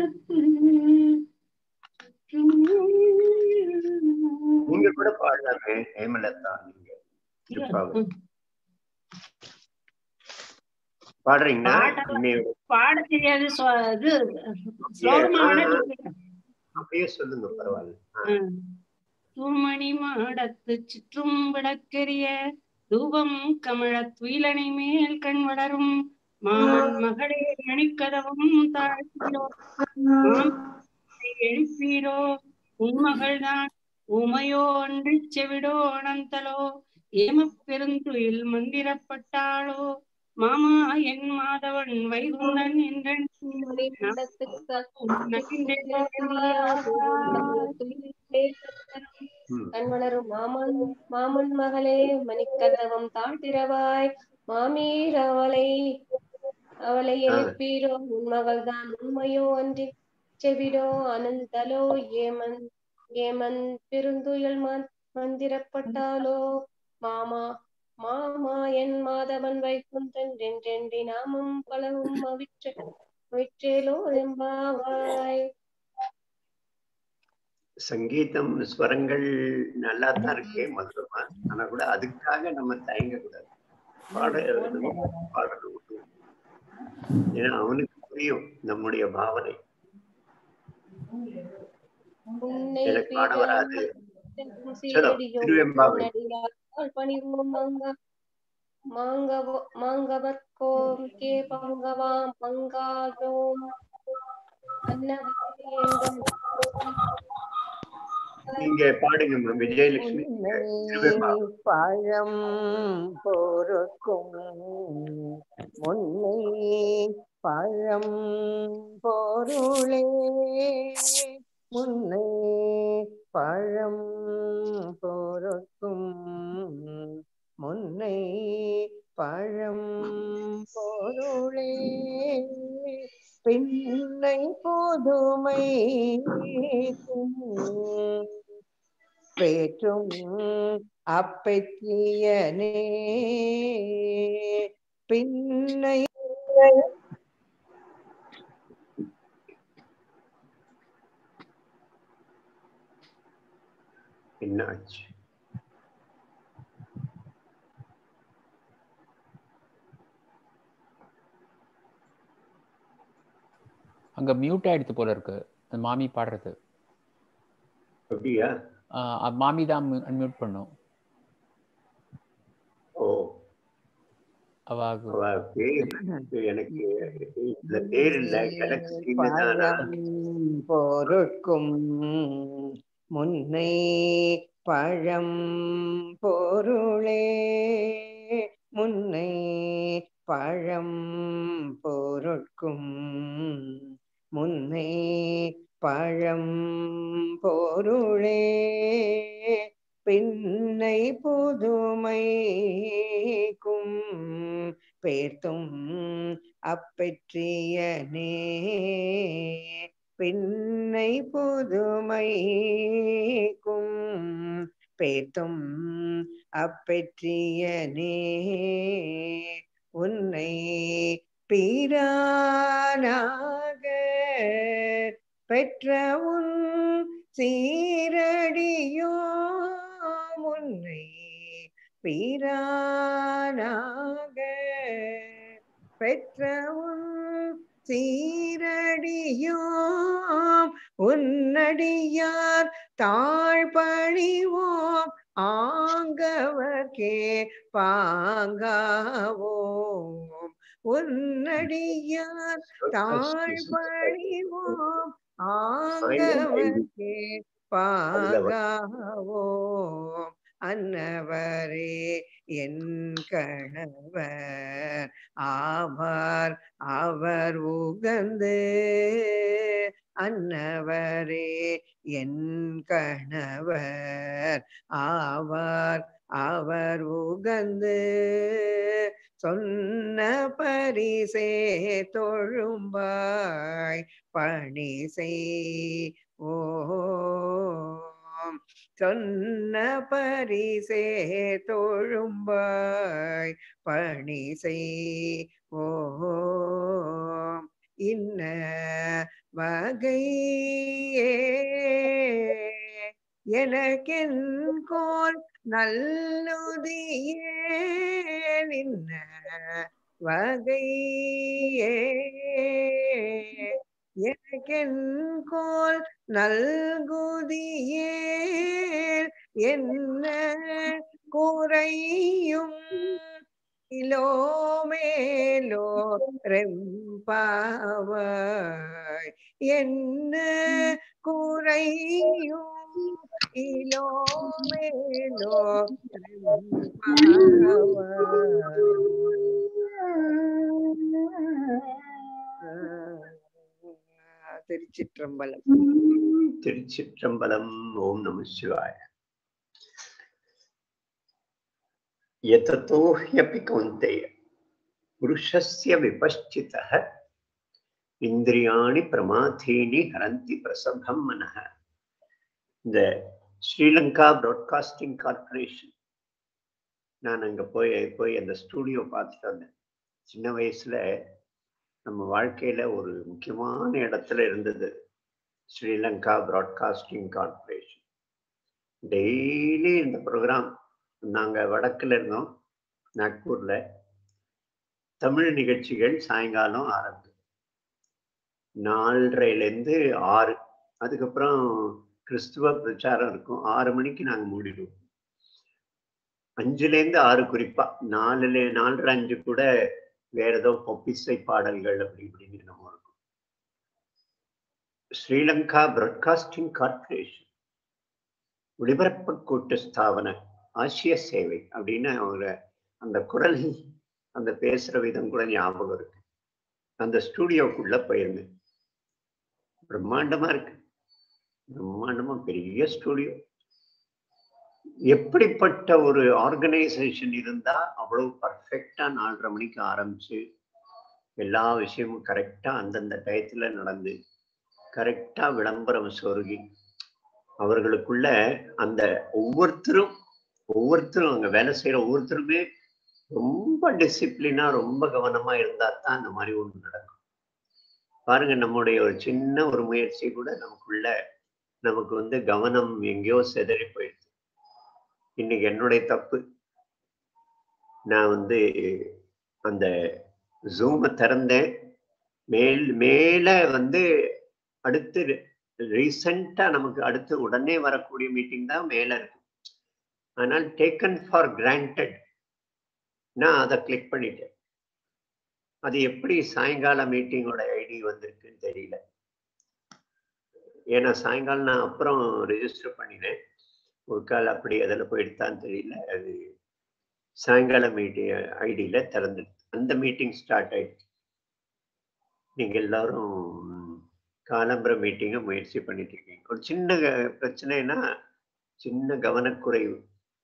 மாடத்து நீங்க கூட பாடலாமே ஹேமலதா நீங்க திருப்பாவை பாடுறீங்களா பாடலாம். இன்னையோட பாட தெரியாது சொ- இது ஸ்லோகமா வேணா சொல்லிடுறேன். அப்படியே சொல்லுங்க பரவாயில்ல ஆ. ம். தூமணி மாடத்து சிற்றும் விளக்கெரிய தூபம் கமழத் துயிலனை மேல் கண் வளரும் மாமன் மகளே மணிக்கதவும் தாழ்த்தியோ மாமனை எழுப்பீரோ உன் மகள்தான் உமையோ அன்றி செவிடோ அனந்தலோ ஏமப் பெருந்துயில் மந்திரப்பட்டாளோ மாமா என் மாதவன் வைகுந்தன் என்றன் ம். கண்வளரும் மாமன் மாமன் மகளே மணிக்கதவம் தாழ்த்திரவாய் மாமீர் அவளை அவளை எழுப்பீரோ உன் மகள்தான் உண்மையோ அன்றி செவிடோ அனந்தலோ ஏமன் ஏமன் பெருந்துயல் மந் மந்திரப்பட்டாலோ மாமா மாமா என் மாதவன் வைகுந்தன் என்றென்றி நாமம் பலவும் அவிற்ற அவிற்றேலோ எம்பாவாய் சங்கீதம் ஸ்வரங்கள் நல்லா தான் இருக்கு மதுரமா ஆனா கூட அதுக்காக நம்ம தயங்க கூடாது பாட பாடணும் ஏன்னா அவனுக்கு புரியும் நம்முடைய பாவனை உன்னை எனக்கு பாட வராது பிரியாமல் சலோ, சீரடியோ திருவெம்பாவை. உன்னடியால் பணிவோம் மங்க மாங்கவ மாங்கவர்கோம் கே பங்கவாம் பங்காதோம் அன்னவரே எங்கள் நீங்க பாடுங்க விஜயலட்சுமி திருவெம்பாவை. பழம் பொறுக்கும் முன்னை பழம் பொருளே முன்னை பழம் பொறுக்கும் முன்னை பழம் பொருளே பின்னை பொதுமைக்கும் பேற்றும் அப்பெற்றியனே பின்னை என்னாச்சு அங்க மியூட் ஆயிடுத்து போல இருக்கு அந்த மாமி பாடுறது அப்படியா ஆஹ் அ- மாமி தான் அன்மியூட் பண்ணும் ஓ அவ அவ பேர் எனக்கு இந்த பேர் இல்ல எனக்கு தெரிந்ததானா பழம் பொருட்கும் முன்னை பழம் பொருளே முன்னை பழம் பொருட்கும் முன்னை பழம் பொருளே பின்னை புதுமைக்கும் பேர்த்தும் அப்பெற்றியனே பின்னை புதுமைக்கும் பேர்த்தும் அப்பெற்றியனே உன்னை பீரானாக பெற்ற உன் சீரடியோ முன்னை பீரானாக பெற்ற உன் சீரடியோம் உன்னடியார் தாழ்பணிவோம் ஆங்கவர்க்கே பாங்காவோம் உன்னடியார் தாழ்பணிவோம் ஆங்கவர்க்கே பாங்காவோம் அன்னவரே என் கணவர் ஆவார் அவர் உகந்து அன்னவரே என் கணவர் ஆவார் அவர் உகந்து சொன்ன பரிசே தொழும்பாய் பணி செய் ஓம் சொன்ன பரிசே தொழும்பாய் பணி செய் ஓம் இன்ன வகையே எனக்கென் கோல் நல்லுதியே நின்ன வகையே எனக்கென் கோல் நல்குதியே என்ன குறையும் இலோ மேலோ ரெம்பாவாய் என்ன குறையும் இலோ மேலோ ரெம்பாவாய் திருச்சிற்றம்பலம் திருச்சிற்றம்பலம் ஓம் நம சிவாய यततो ह्यपि कौन्तेय पुरुषस्य विपश्चितः இந்திரியாணி பிரமாதீனி ஹரந்தி பிரசபம் மனஹ இந்த ஸ்ரீலங்கா ப்ராட்காஸ்டிங் கார்பரேஷன் நான் அங்க போய் போய் அந்த ஸ்டூடியோ பார்த்துட்டு வந்தேன் சின்ன வயசுல நம்ம வாழ்க்கையில ஒரு முக்கியமான இடத்துல இருந்தது ஸ்ரீலங்கா ப்ராட்காஸ்டிங் கார்பரேஷன் டெய்லி இந்த ப்ரோக்ராம் நாங்க வடக்குல இருந்தோம் நாக்பூர்ல தமிழ் நிகழ்ச்சிகள் சாயங்காலம் ஆரம்பி நாலரைலேருந்து ஆறு அதுக்கப்புறம் கிறிஸ்துவ பிரச்சாரம் இருக்கும் ஆறு மணிக்கு நாங்கள் மூடிடுவோம் அஞ்சுலேருந்து ஆறு குறிப்பா நாலுல நாலரை அஞ்சு கூட வேற ஏதோ பொப்பிசை பாடல்கள் அப்படி இப்படின்னு நம்ம இருக்கும் ஸ்ரீலங்கா பிராட்காஸ்டிங் கார்பரேஷன் ஒளிபரப்பு கூட்டு ஸ்தாபன ஆசிய சேவை அப்படின்னு அவங்க அந்த குரல் அந்த பேசுற விதம் கூட ஞாபகம் இருக்கு அந்த ஸ்டூடியோக்குள்ள போயிருந்தேன் பிரம்மாண்டமா இருக்கு பிரம்மாண்டமா பெரிய ஸ்டூடியோ எப்படிப்பட்ட ஒரு ஆர்கனைசேஷன் இருந்தா அவ்வளவு பர்ஃபெக்டா நாலரை மணிக்கு ஆரம்பிச்சு எல்லா விஷயமும் கரெக்டா அந்தந்த டயத்துல நடந்து கரெக்டா விளம்பரம் சொருகி அவர்களுக்குள்ள அந்த ஒவ்வொருத்தரும் ஒவ்வொருத்தரும் அங்க வேலை செய்யற ஒவ்வொருத்தருமே ரொம்ப டிசிப்ளினா ரொம்ப கவனமா இருந்தா தான் அந்த மாதிரி ஒண்ணு நடக்கும் பாருங்க நம்முடைய ஒரு சின்ன ஒரு முயற்சி கூட நமக்குள்ள நமக்கு வந்து கவனம் எங்கேயோ செதறி போயிடுது இன்னைக்கு என்னுடைய தப்பு நான் வந்து அந்த ஜூமை திறந்தேன் மேல் மேல வந்து அடுத்து ரீசெண்டா நமக்கு அடுத்து உடனே வரக்கூடிய மீட்டிங் தான் மேல இருக்கு ஆனால் டேக்கன் ஃபார் கிராண்டட் நான் அதை கிளிக் பண்ணிட்டேன் அது எப்படி சாயங்கால மீட்டிங்கோட ஐடி வந்திருக்குன்னு தெரியல ஏன்னா சாயங்காலம் நான் அப்புறம் ரெஜிஸ்டர் பண்ணினேன் ஒரு கால் அப்படி அதில் போயிடுத்தான்னு தெரியல அது சாயங்கால மீட்டிங் ஐடியில திறந்துடுது அந்த மீட்டிங் ஸ்டார்ட் ஆயிடுச்சு நீங்க எல்லாரும் காலம்பர மீட்டிங்கை முயற்சி பண்ணிட்டு இருக்கீங்க ஒரு சின்ன க- பிரச்சனைனா சின்ன கவனக்குறைவு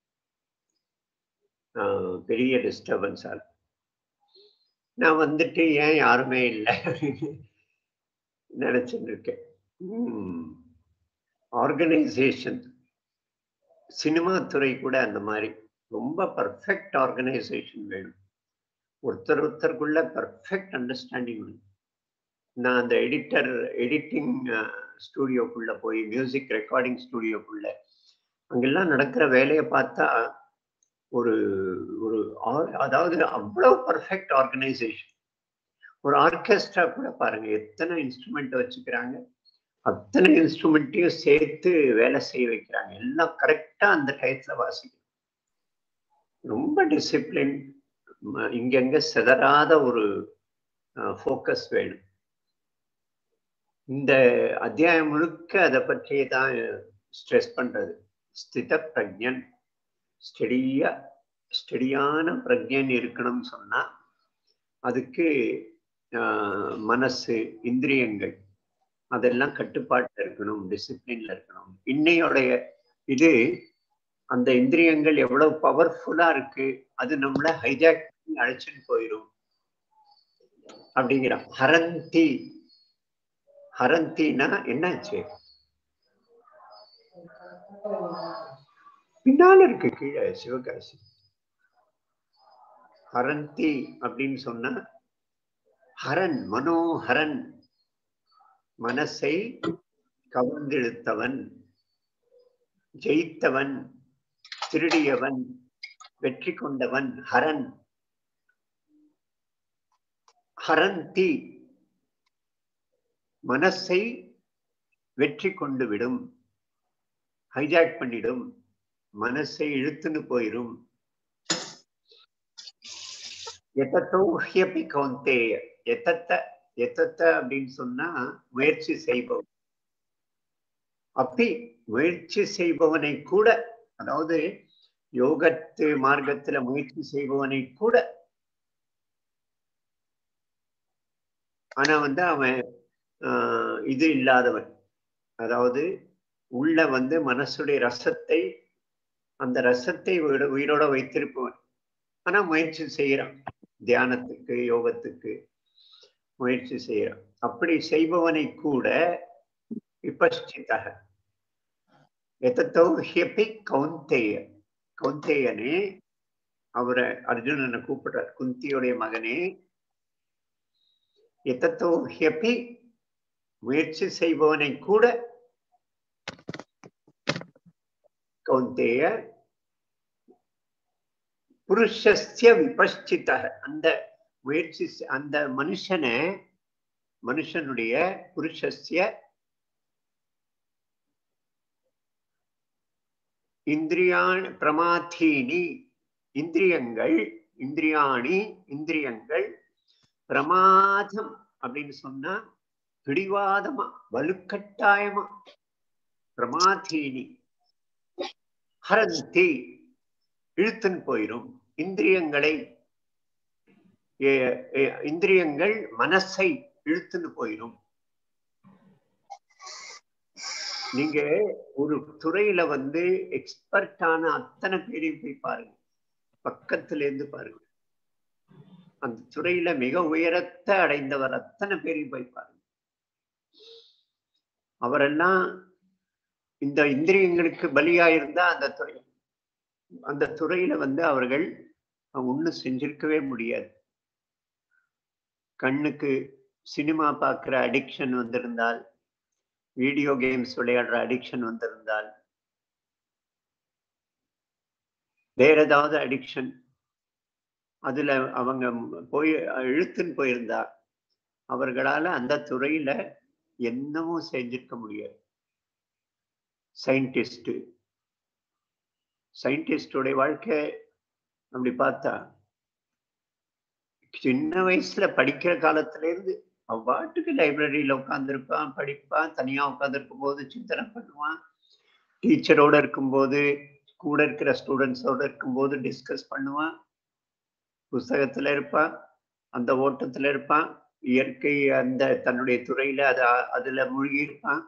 ஆஹ் பெரிய டிஸ்டர்பன்ஸ் ஆகும் நான் வந்துட்டு ஏன் யாருமே இல்லை நினைச்சுட்டு இருக்கேன் ஆர்கனைசேஷன் சினிமா துறை கூட அந்த மாதிரி ரொம்ப பர்ஃபெக்ட் ஆர்கனைசேஷன் வேணும் ஒருத்தர் ஒருத்தருக்குள்ள பர்ஃபெக்ட் அண்டர்ஸ்டாண்டிங் வேணும் நான் அந்த எடிட்டர் எடிட்டிங் ஸ்டூடியோக்குள்ள போய் மியூசிக் ரெக்கார்டிங் ஸ்டூடியோக்குள்ள அங்கெல்லாம் நடக்கிற வேலையை பார்த்தா ஒரு ஒரு ஆ- அதாவது அவ்வளவு பர்ஃபெக்ட் ஆர்கனைசேஷன் ஒரு ஆர்கெஸ்ட்ரா கூட பாருங்க எத்தனை இன்ஸ்ட்ருமெண்ட் வச்சுக்கிறாங்க அத்தனை இன்ஸ்ட்ருமெண்ட்டையும் சேர்த்து வேலை செய்ய வைக்கிறாங்க எல்லாம் கரெக்டா அந்த டயத்துல வாசிக்கணும் ரொம்ப டிசிப்ளின் இங்கங்க சிதறாத ஒரு ஃபோக்கஸ் வேணும் இந்த அத்தியாயம் முழுக்க அதை பற்றி தான் ஸ்ட்ரெஸ் பண்றது ஸ்தித பிரஜன் ஸ்டெடியா ஸ்டெடியான பிரஜன் இருக்கணும்னு சொன்னா அதுக்கு ஆஹ், மனசு இந்திரியங்கள் அதெல்லாம் கட்டுப்பாட்டுல இருக்கணும் டிசிப்ளின்ல இருக்கணும் இன்னையோடைய இது அந்த இந்திரியங்கள் எவ்வளவு பவர்ஃபுல்லா இருக்கு அது நம்மள ஹைஜாக் பண்ணி அழைச்சிட்டு போயிடும் அப்படிங்கிறான் ஹரந்தி ஹரந்தினா என்னாச்சு பின்னால இருக்கு கீழே சிவகாசி ஹரந்தி அப்படின்னு சொன்னா ஹரன் மனோஹரன் மனசை கவர்ந்தெழுத்தவன் ஜெயித்தவன் திருடியவன் வெற்றி கொண்டவன் ஹரன் ஹரந்தி மனசை வெற்றி கொண்டு விடும் ஹைஜாக் பண்ணிடும் மனசை இழுத்துன்னு போயிரும் எத்தத்தோ ஹியப்பி கவுந்தேய எத்தத்த எத்தத்த அப்படின்னு சொன்னா முயற்சி செய்பவன் அப்படி முயற்சி செய்பவனை கூட அதாவது யோகத்து மார்க்கத்துல முயற்சி செய்பவனை கூட ஆனா வந்து அவன் ஆஹ், இது இல்லாதவன் அதாவது உள்ள வந்து மனசுடைய ரசத்தை அந்த ரசத்தை உயிர- உயிரோட வைத்திருப்பவன் ஆனா முயற்சி செய்யறான் தியானத்துக்கு யோகத்துக்கு முயற்சி செய்யறான் அப்படி செய்பவனை கூட விபஷ்டிதக எத்தத்தோ ஹியப்பி கவுந்தேய கவுந்தேயனே அவரை அர்ஜுனனை கூப்பிடுறார் குந்தியுடைய மகனே எத்தத்தோ ஹியப்பி முயற்சி செய்பவனை கூட கவுந்தேய புருஷஸ்ய விபஷ்சிதக அந்த முயற்சி செ- அந்த மனுஷனை மனுஷனுடைய புருஷஸ்ய இந்திரியான் பிரமாதீனி இந்திரியங்கள் இந்திரியாணி இந்திரியங்கள் பிரமாதம் அப்படின்னு சொன்னா பிடிவாதமா வலுக்கட்டாயமா பிரமாதீனி ஹரந்தி இழுத்துன்னு போயிரும் இந்திரியங்களை ஏ- ஏ- இந்திரியங்கள் மனசை இழுத்துன்னு போயிரும் நீங்க ஒரு துறையில வந்து எக்ஸ்பர்ட்டான அத்தனை பேரையும் போய் பாருங்க பக்கத்துல இருந்து பாருங்க அந்த துறையில மிக உயரத்தை அடைந்தவர் அத்தனை பேரையும் போய் பாருங்க அவரெல்லாம் இந்த இந்திரியங்களுக்கு பலியாயிருந்தா அந்த துறை அந்த துறையில வந்து அவர்கள் ஒன்றும் செஞ்சிருக்கவே முடியாது கண்ணுக்கு சினிமா பார்க்குற அடிக்ஷன் வந்திருந்தால் வீடியோ கேம்ஸ் விளையாடுற அடிக்ஷன் வந்திருந்தால் வேற ஏதாவது அடிக்ஷன் அதுல அவங்க போய் இழுத்துன்னு போயிருந்தா அவர்களால அந்த துறையில என்னமும் செஞ்சிருக்க முடியாது சயின்டிஸ்ட் சயின்டிஸ்டோடைய வாழ்க்கை அப்படி பார்த்தா சின்ன வயசுல படிக்கிற காலத்துல இருந்து அவ்வாட்டுக்கு லைப்ரரியில உட்காந்துருப்பான் படிப்பான் தனியா உட்காந்துருக்கும் போது சிந்தனை பண்ணுவான் டீச்சரோட இருக்கும்போது கூட இருக்கிற ஸ்டூடெண்ட்ஸோட இருக்கும்போது டிஸ்கஸ் பண்ணுவான் புஸ்தகத்துல இருப்பான் அந்த ஓட்டத்துல இருப்பான் இயற்கை அந்த தன்னுடைய துறையில அது அதுல மூழ்கி இருப்பான்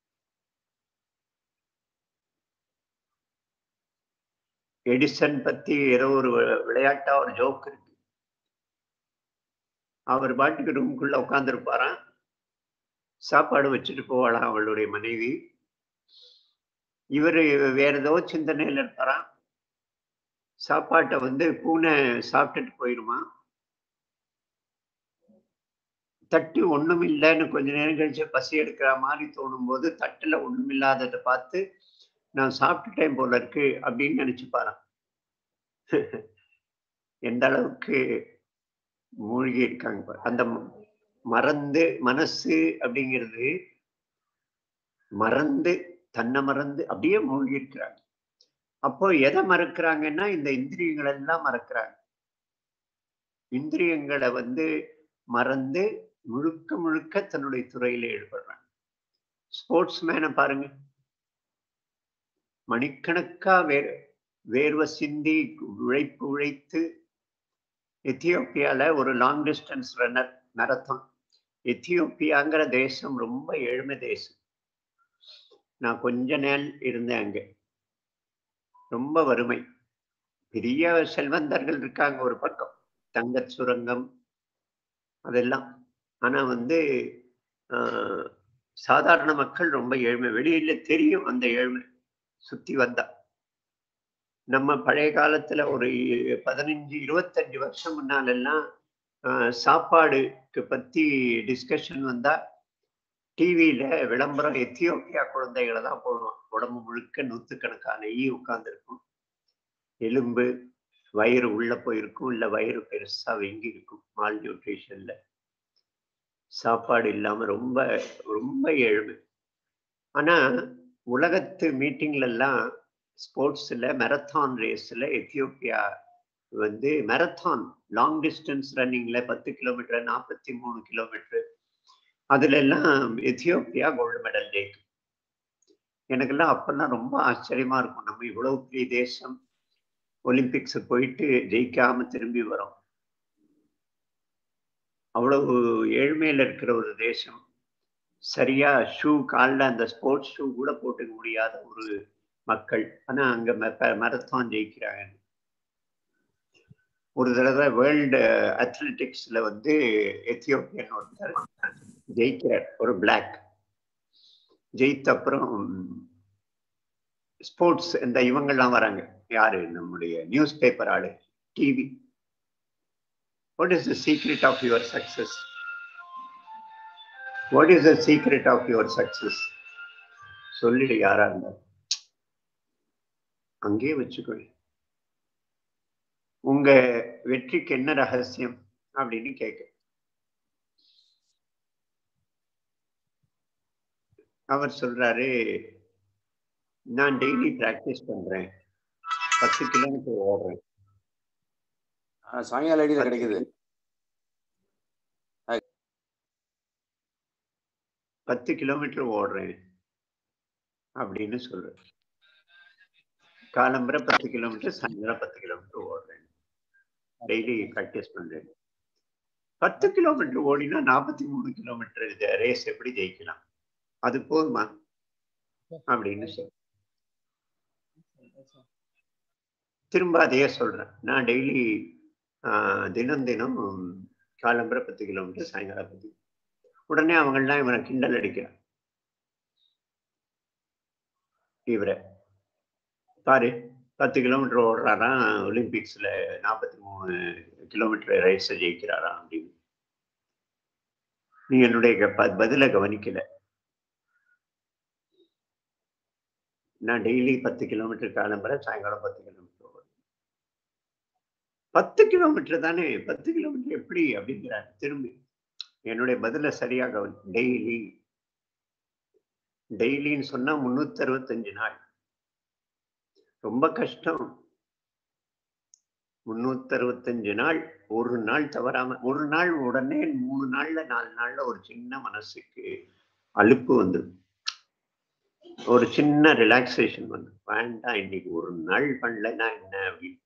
எடிசன் பத்தி ஏதோ ஒரு வி- விளையாட்டா ஒரு ஜோக் இருக்கு அவர் பாட்டுக்கு ரூம்குள்ள உட்காந்துருப்பாராம் சாப்பாடு வச்சுட்டு போவாளாம் அவளுடைய மனைவி இவரு வேற ஏதோ சிந்தனையில இருப்பாராம் சாப்பாட்டை வந்து பூனை சாப்பிட்டுட்டு போயிருமா தட்டு ஒண்ணும் இல்லைன்னு கொஞ்ச நேரம் கழிச்சு பசி எடுக்கிற மாதிரி தோணும் போது தட்டுல ஒண்ணும் இல்லாததை பார்த்து நான் சாப்பிட்டுட்டேன் போல இருக்கு அப்படின்னு நினைச்சுப்பாராம் எந்த அளவுக்கு மூழ்கி இருக்காங்க பாரு. அந்த ம- மறந்து மனசு அப்படிங்கிறது மறந்து தன்னை மறந்து அப்படியே மூழ்கி இருக்கிறாங்க அப்போ எதை மறக்கிறாங்கன்னா இந்த இந்திரியங்கள் எல்லாம் மறக்கிறாங்க இந்திரியங்களை வந்து மறந்து முழுக்க முழுக்க தன்னுடைய துறையில ஈடுபடுறாங்க ஸ்போர்ட்ஸ் மேனை பாருங்க மணிக்கணக்கா வேர் வேர்வை சிந்தி உழைப்பு உழைத்து எத்தியோப்பியால ஒரு லாங் டிஸ்டன்ஸ் ரன்னர் மேரத்தான் எத்தியோப்பியாங்கிற தேசம் ரொம்ப ஏழ்மை தேசம் நான் கொஞ்ச நாள் இருந்தேன் அங்க ரொம்ப வறுமை பெரிய செல்வந்தர்கள் இருக்காங்க ஒரு பக்கம் தங்கச் சுரங்கம் அதெல்லாம் ஆனா வந்து ஆஹ், சாதாரண மக்கள் ரொம்ப ஏழ்மை வெளியில தெரியும் அந்த ஏழ்மை சுத்தி வந்தா நம்ம பழைய காலத்துல ஒரு பதினஞ்சு இருபத்தஞ்சு வருஷம் முன்னாலெல்லாம் ஆஹ், சாப்பாடுக்கு பத்தி டிஸ்கஷன் வந்தா டிவியில விளம்பரம் எத்தியோப்பியா குழந்தைகளை தான் போடுவான் உடம்பு முழுக்க நூத்துக்கணக்கான ஈ உட்கார்ந்துருக்கும் எலும்பு வயிறு உள்ள போயிருக்கும் இல்ல வயிறு பெருசா வெங்கி இருக்கும் மால் நியூட்ரிஷன்ல சாப்பாடு இல்லாம ரொம்ப ரொம்ப ஏழ்மை ஆனா உலகத்து மீட்டிங்ல எல்லாம் ஸ்போர்ட்ஸ்ல மெரத்தான் ரேஸ்ல எத்தியோப்பியா வந்து மெரத்தான் லாங் டிஸ்டன்ஸ் ரன்னிங்ல பத்து கிலோமீட்டர் நாற்பத்தி மூணு கிலோமீட்டர் அதுல எல்லாம் எத்தியோப்பியா கோல்டு மெடல் ஜெயிக்கும் எனக்கெல்லாம் அப்பெல்லாம் ரொம்ப ஆச்சரியமா இருக்கும் நம்ம இவ்வளவு பெரிய தேசம் ஒலிம்பிக்ஸ் போயிட்டு ஜெயிக்காம திரும்பி வரோம் அவ்வளவு ஏழ்மையில இருக்கிற ஒரு தேசம் சரியா ஷூ காலில் அந்த ஸ்போர்ட்ஸ் ஷூ கூட போட்டுக்க முடியாத ஒரு மக்கள் ஆனா அங்க மரத்தான் ஜெயிக்கிறாங்க ஒரு தடவை வேர்ல்டு அத்லெட்டிக்ஸ்ல வந்து எத்தியோப்பியன் ஒருத்தர் ஜெயிக்கிறார் ஒரு பிளாக் ஜெயித்த அப்புறம் ஸ்போர்ட்ஸ் இந்த இவங்கெல்லாம் வராங்க யாரு நம்முடைய நியூஸ் பேப்பர் ஆளு TV what is the secret of your success what is the secret of your success சொல்லிடு யாரா இருந்தாலும் அங்கேயே வச்சுக்கோ உங்க வெற்றிக்கு என்ன ரகசியம் அப்படின்னு கேட்க அவர் சொல்றாரு நான் டெய்லி பிராக்டிஸ் பண்றேன் பத்து கிலோமீட்டர் ஓடுறேன் ஆனா சாயங்கால ஐடியில கிடைக்குது பத்து கிலோமீட்டர் ஓடுறேன் அப்படின்னு சொல்றேன் காலம்பரை பத்து கிலோமீட்டர் சாயந்தரம் பத்து கிலோமீட்டர் ஓடுறேன் டெய்லி ப்ராக்டிஸ் பண்றேன் பத்து கிலோமீட்டர் ஓடினா நாற்பத்தி மூணு கிலோமீட்டர் ரேஸ் எப்படி ஜெயிக்கலாம் அது போதுமா அப்படின்னு சொல் திரும்ப அதையே சொல்றேன் நான் டெய்லி தினம் தினம் காலம்பரை பத்து கிலோமீட்டர் சாயங்காலம் பத்து உடனே அவங்கெல்லாம் இவனை கிண்டல் அடிக்கிறான் இவரை பாரு பத்து கிலோமீட்டர் ஓடுறாராம் ஒலிம்பிக்ஸ்ல நாற்பத்தி மூணு கிலோமீட்டர் ரேஸை ஜெயிக்கிறாராம் அப்படின்னு நீ என்னுடைய பதில கவனிக்கல நான் டெய்லி பத்து கிலோமீட்டர் கிளம்புறேன் சாயங்காலம் பத்து கிலோமீட்டர் ஓடுறேன் பத்து கிலோமீட்டர் தானே பத்து கிலோமீட்டர் எப்படி அப்படிங்கிறார் திரும்பி என்னுடைய பதில சரியா கவனி டெய்லி டெய்லின்னு சொன்னா முன்னூத்தி அறுபத்தஞ்சு நாள் ரொம்ப கஷ்டம் முன்னூத்தி அறுபத்தஞ்சு நாள் ஒரு நாள் தவறாம ஒரு நாள் உடனே மூணு நாள்ல நாலு நாள்ல ஒரு சின்ன மனசுக்கு அலுப்பு வந்துடும் ஒரு சின்ன ரிலாக்ஸேஷன் வந்து வேண்டாம் இன்னைக்கு ஒரு நாள் பண்ணலன்னா என்ன அப்படின்னு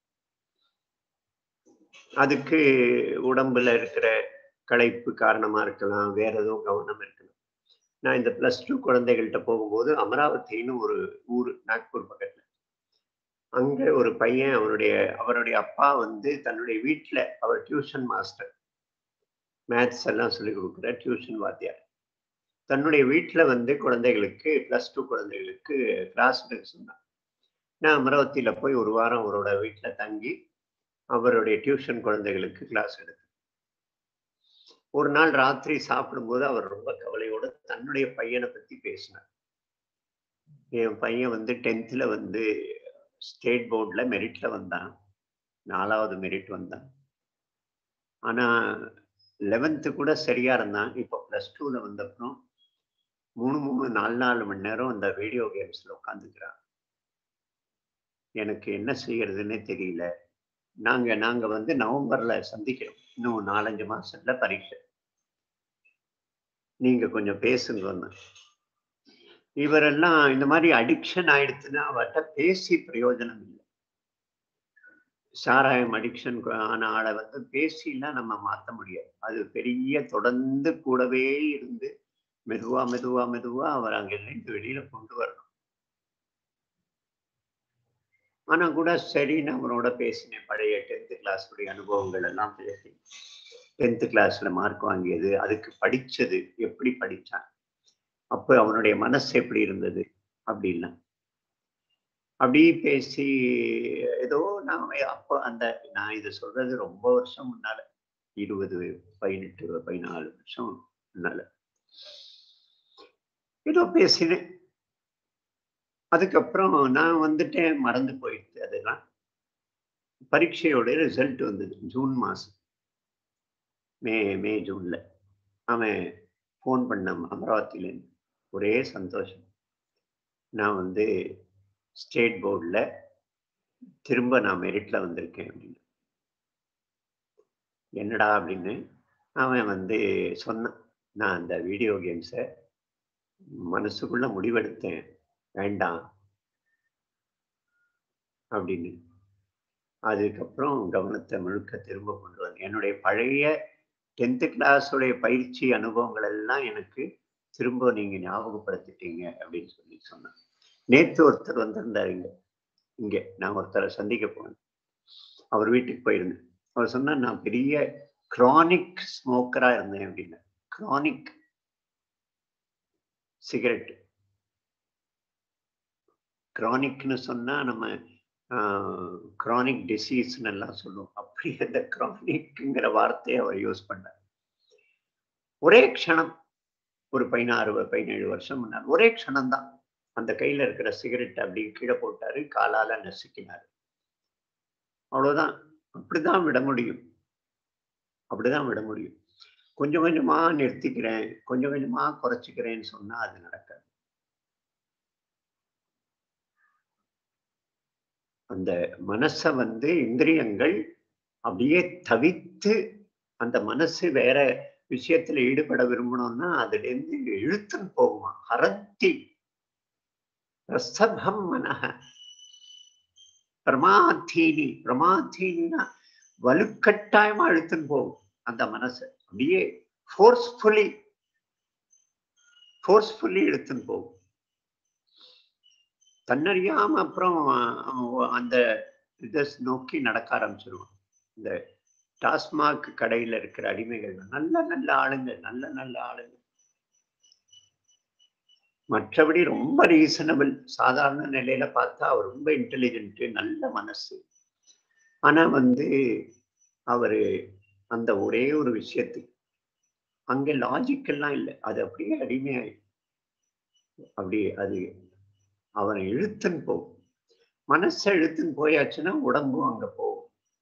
அதுக்கு உடம்புல இருக்கிற களைப்பு காரணமா இருக்கலாம் வேற எதுவும் கவனம் இருக்கலாம் நான் இந்த பிளஸ் டூ குழந்தைகள்கிட்ட போகும்போது அமராவதின்னு ஒரு ஊர் நாக்பூர் பக்கத்துல அங்க ஒரு பையன் அவருடைய அவருடைய அப்பா வந்து தன்னுடைய வீட்டுல அவர் டியூஷன் மாஸ்டர் மேத்ஸ் எல்லாம் சொல்லி கொடுக்குற டியூஷன் வாத்தியார் தன்னுடைய வீட்டுல வந்து குழந்தைகளுக்கு பிளஸ் டூ குழந்தைகளுக்கு கிளாஸ் எடுக்க சொன்னார் நான் அமராவதியில போய் ஒரு வாரம் அவரோட வீட்டுல தங்கி அவருடைய டியூஷன் குழந்தைகளுக்கு கிளாஸ் எடுத்தேன் ஒரு நாள் ராத்திரி சாப்பிடும்போது அவர் ரொம்ப கவலையோட தன்னுடைய பையனை பத்தி பேசினார் என் பையன் வந்து டென்த்ல வந்து ஸ்டேட் போர்ட்ல மெரிட்ல வந்தான் நாலாவது மெரிட் வந்தான் ஆனா லெவன்த்து கூட சரியா இருந்தான் இப்போ பிளஸ் டூல வந்தப்புறம் மூணு மூணு நாலு நாலு மணி நேரம் அந்த வீடியோ கேம்ஸ்ல உட்காந்துக்கிறான் எனக்கு என்ன செய்யறதுன்னே தெரியல நாங்க நாங்க வந்து நவம்பர்ல சந்திக்கிறோம் இன்னும் நாலஞ்சு மாசத்துல பரீட்சை நீங்க கொஞ்சம் பேசுங்க இவரெல்லாம் இந்த மாதிரி அடிக்ஷன் ஆயிடுச்சுன்னா அவர்கிட்ட பேசி பிரயோஜனம் இல்லை சாராயம் அடிக்ஷன் ஆன ஆளை வந்து பேசிலாம் நம்ம மாத்த முடியாது அது பெரிய தொடர்ந்து கூடவே இருந்து மெதுவா மெதுவா மெதுவா அவர் அங்கிருந்து வெளியில கொண்டு வரணும் ஆனா கூட சரி நான் அவனோட பேசினேன் பழைய டென்த்து கிளாஸுடைய அனுபவங்கள் எல்லாம் பேசி டென்த்து கிளாஸ்ல மார்க் வாங்கியது அதுக்கு படிச்சது எப்படி படிச்சான் அப்போ அவனுடைய மனசு எப்படி இருந்தது அப்படின்லாம் அப்படி பேசி ஏதோ நான் அப்போ அந்த நான் இது சொல்றது ரொம்ப வருஷம் முன்னால இருபது பதினெட்டு பதினாலு வருஷம் முன்னால ஏதோ பேசினேன் அதுக்கப்புறம் நான் வந்துட்டேன் மறந்து போயிடுச்சு அதெல்லாம் பரீட்சையோட ரிசல்ட் வந்தது ஜூன் மாசம் மே மே ஜூன்ல அவன் ஃபோன் பண்ணான் அமராவதியிலேருந்து ஒரே சந்தோஷம் நான் வந்து ஸ்டேட் போர்டில் திரும்ப நான் மெரிட்ல வந்திருக்கேன் அப்படின்னு என்னடா அப்படின்னு அவன் வந்து சொன்னான் நான் அந்த வீடியோ கேம்ஸை மனசுக்குள்ள முடிவெடுத்தேன் வேண்டாம் அப்படின்னு அதுக்கப்புறம் கவனத்தை முழுக்க திரும்ப கொண்டு வந்தேன் என்னுடைய பழைய டென்த்து கிளாஸுடைய பயிற்சி அனுபவங்கள் எல்லாம் எனக்கு திரும்ப நீங்க ஞாபகப்படுத்திட்டீங்க அப்படின்னு சொல்லி சொன்னேன் நேற்று ஒருத்தர் வந்திருந்தார் இங்க இங்க நான் ஒருத்தரை சந்திக்க போனேன் அவர் வீட்டுக்கு போயிருந்தேன் அவர் சொன்னா நான் பெரிய கிரானிக் ஸ்மோக்கரா இருந்தேன் அப்படின்னு கிரானிக் சிகரெட் கிரானிக்னு சொன்னா நம்ம கிரானிக் டிசீஸ்னு எல்லாம் சொல்லுவோம் அப்படி அந்த கிரானிக்ங்கிற வார்த்தையை அவர் யூஸ் பண்ணார் ஒரே க்ஷணம் ஒரு பதினாறு பதினேழு வருஷம் முன்னாடி ஒரே க்ஷணம் தான் அந்த கையில இருக்கிற சிகரெட் அப்படி கீழே போட்டாரு காலால நசுக்கினாரு அவ்வளவுதான் அப்படிதான் விட முடியும் அப்படிதான் விட முடியும் கொஞ்சம் கொஞ்சமா நிறுத்திக்கிறேன் கொஞ்சம் கொஞ்சமா குறைச்சிக்கிறேன்னு சொன்னா அது நடக்காது அந்த மனசை வந்து இந்திரியங்கள் அப்படியே தவித்து அந்த மனசு வேற விஷயத்துல ஈடுபட விரும்பணும்னா அதுல இருந்து இழுத்துன்னு போகுமா ஹரத்தி ரசபம் மனஹ பிரமாத்தீனி பிரமாத்தீனா வலுக்கட்டாயமா இழுத்துன்னு போகும் அந்த மனசு அப்படியே ஃபோர்ஸ்ஃபுல்லி ஃபோர்ஸ்ஃபுல்லி இழுத்துன்னு போகும் தன்னறியாம அப்புறம் அவன் அந்த இதை நோக்கி நடக்க ஆரம்பிச்சிருவான் இந்த டாஸ்மாக் கடையில இருக்கிற அடிமைகள் நல்ல நல்ல ஆளுங்க நல்ல நல்ல ஆளுங்க மற்றபடி ரொம்ப ரீசனபிள் சாதாரண நிலையில பார்த்தா அவர் ரொம்ப இன்டெலிஜென்ட் நல்ல மனசு ஆனா வந்து அவரு அந்த ஒரே ஒரு விஷயத்துக்கு அங்க லாஜிக் எல்லாம் இல்லை அது அப்படியே அடிமையாயி அப்படியே அது அவனை இழுத்துன்னு போகும் மனசை இழுத்துன்னு போயாச்சுன்னா உடம்பும் அங்க போகும்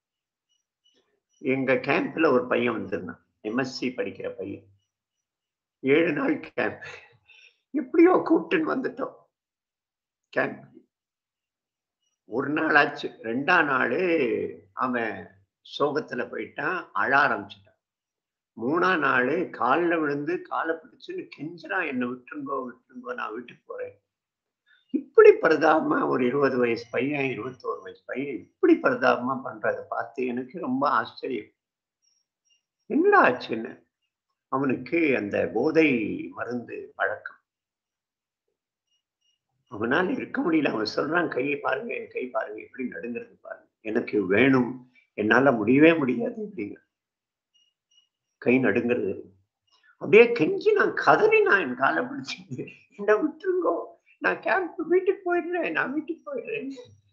எங்க கேம்ப்ல ஒரு பையன் வந்திருந்தான் எம்எஸ்சி படிக்கிற பையன் ஏழு நாள் கேம்ப் எப்படியோ கூப்பிட்டுன்னு வந்துட்டோம் கேம்ப் ஒரு நாள் ஆச்சு ரெண்டாம் நாள் அவன் சோகத்துல போயிட்டான் அழ ஆரம்பிச்சிட்டான் மூணா நாள் காலில் விழுந்து காலை பிடிச்சு கெஞ்சிரான் என்னை விட்டுருங்கோ விட்டுருங்கோ நான் வீட்டுக்கு போறேன் இப்படி பரிதாபமா ஒரு இருபது வயசு பையன் இருபத்தோரு வயசு பையன் இப்படி பரிதாபமா பண்றதை பார்த்து எனக்கு ரொம்ப ஆச்சரியம் என்னடா ஆச்சுன்னு அவனுக்கு அந்த போதை மருந்து பழக்கம் அவனால் இருக்க முடியல அவன் சொல்றான் கையை பாருங்க என் கை பாருங்க எப்படி நடுங்கிறது பாருங்க எனக்கு வேணும் என்னால முடியவே முடியாது அப்படிங்க கை நடுங்கிறது அப்படியே கெஞ்சி நான் கதறி நான் என் காலை பிடிச்சி என்ன விட்டுருங்கோ நான் கேம்ப் வீட்டுக்கு போயிடுறேன் நான் வீட்டுக்கு போயிடுறேன்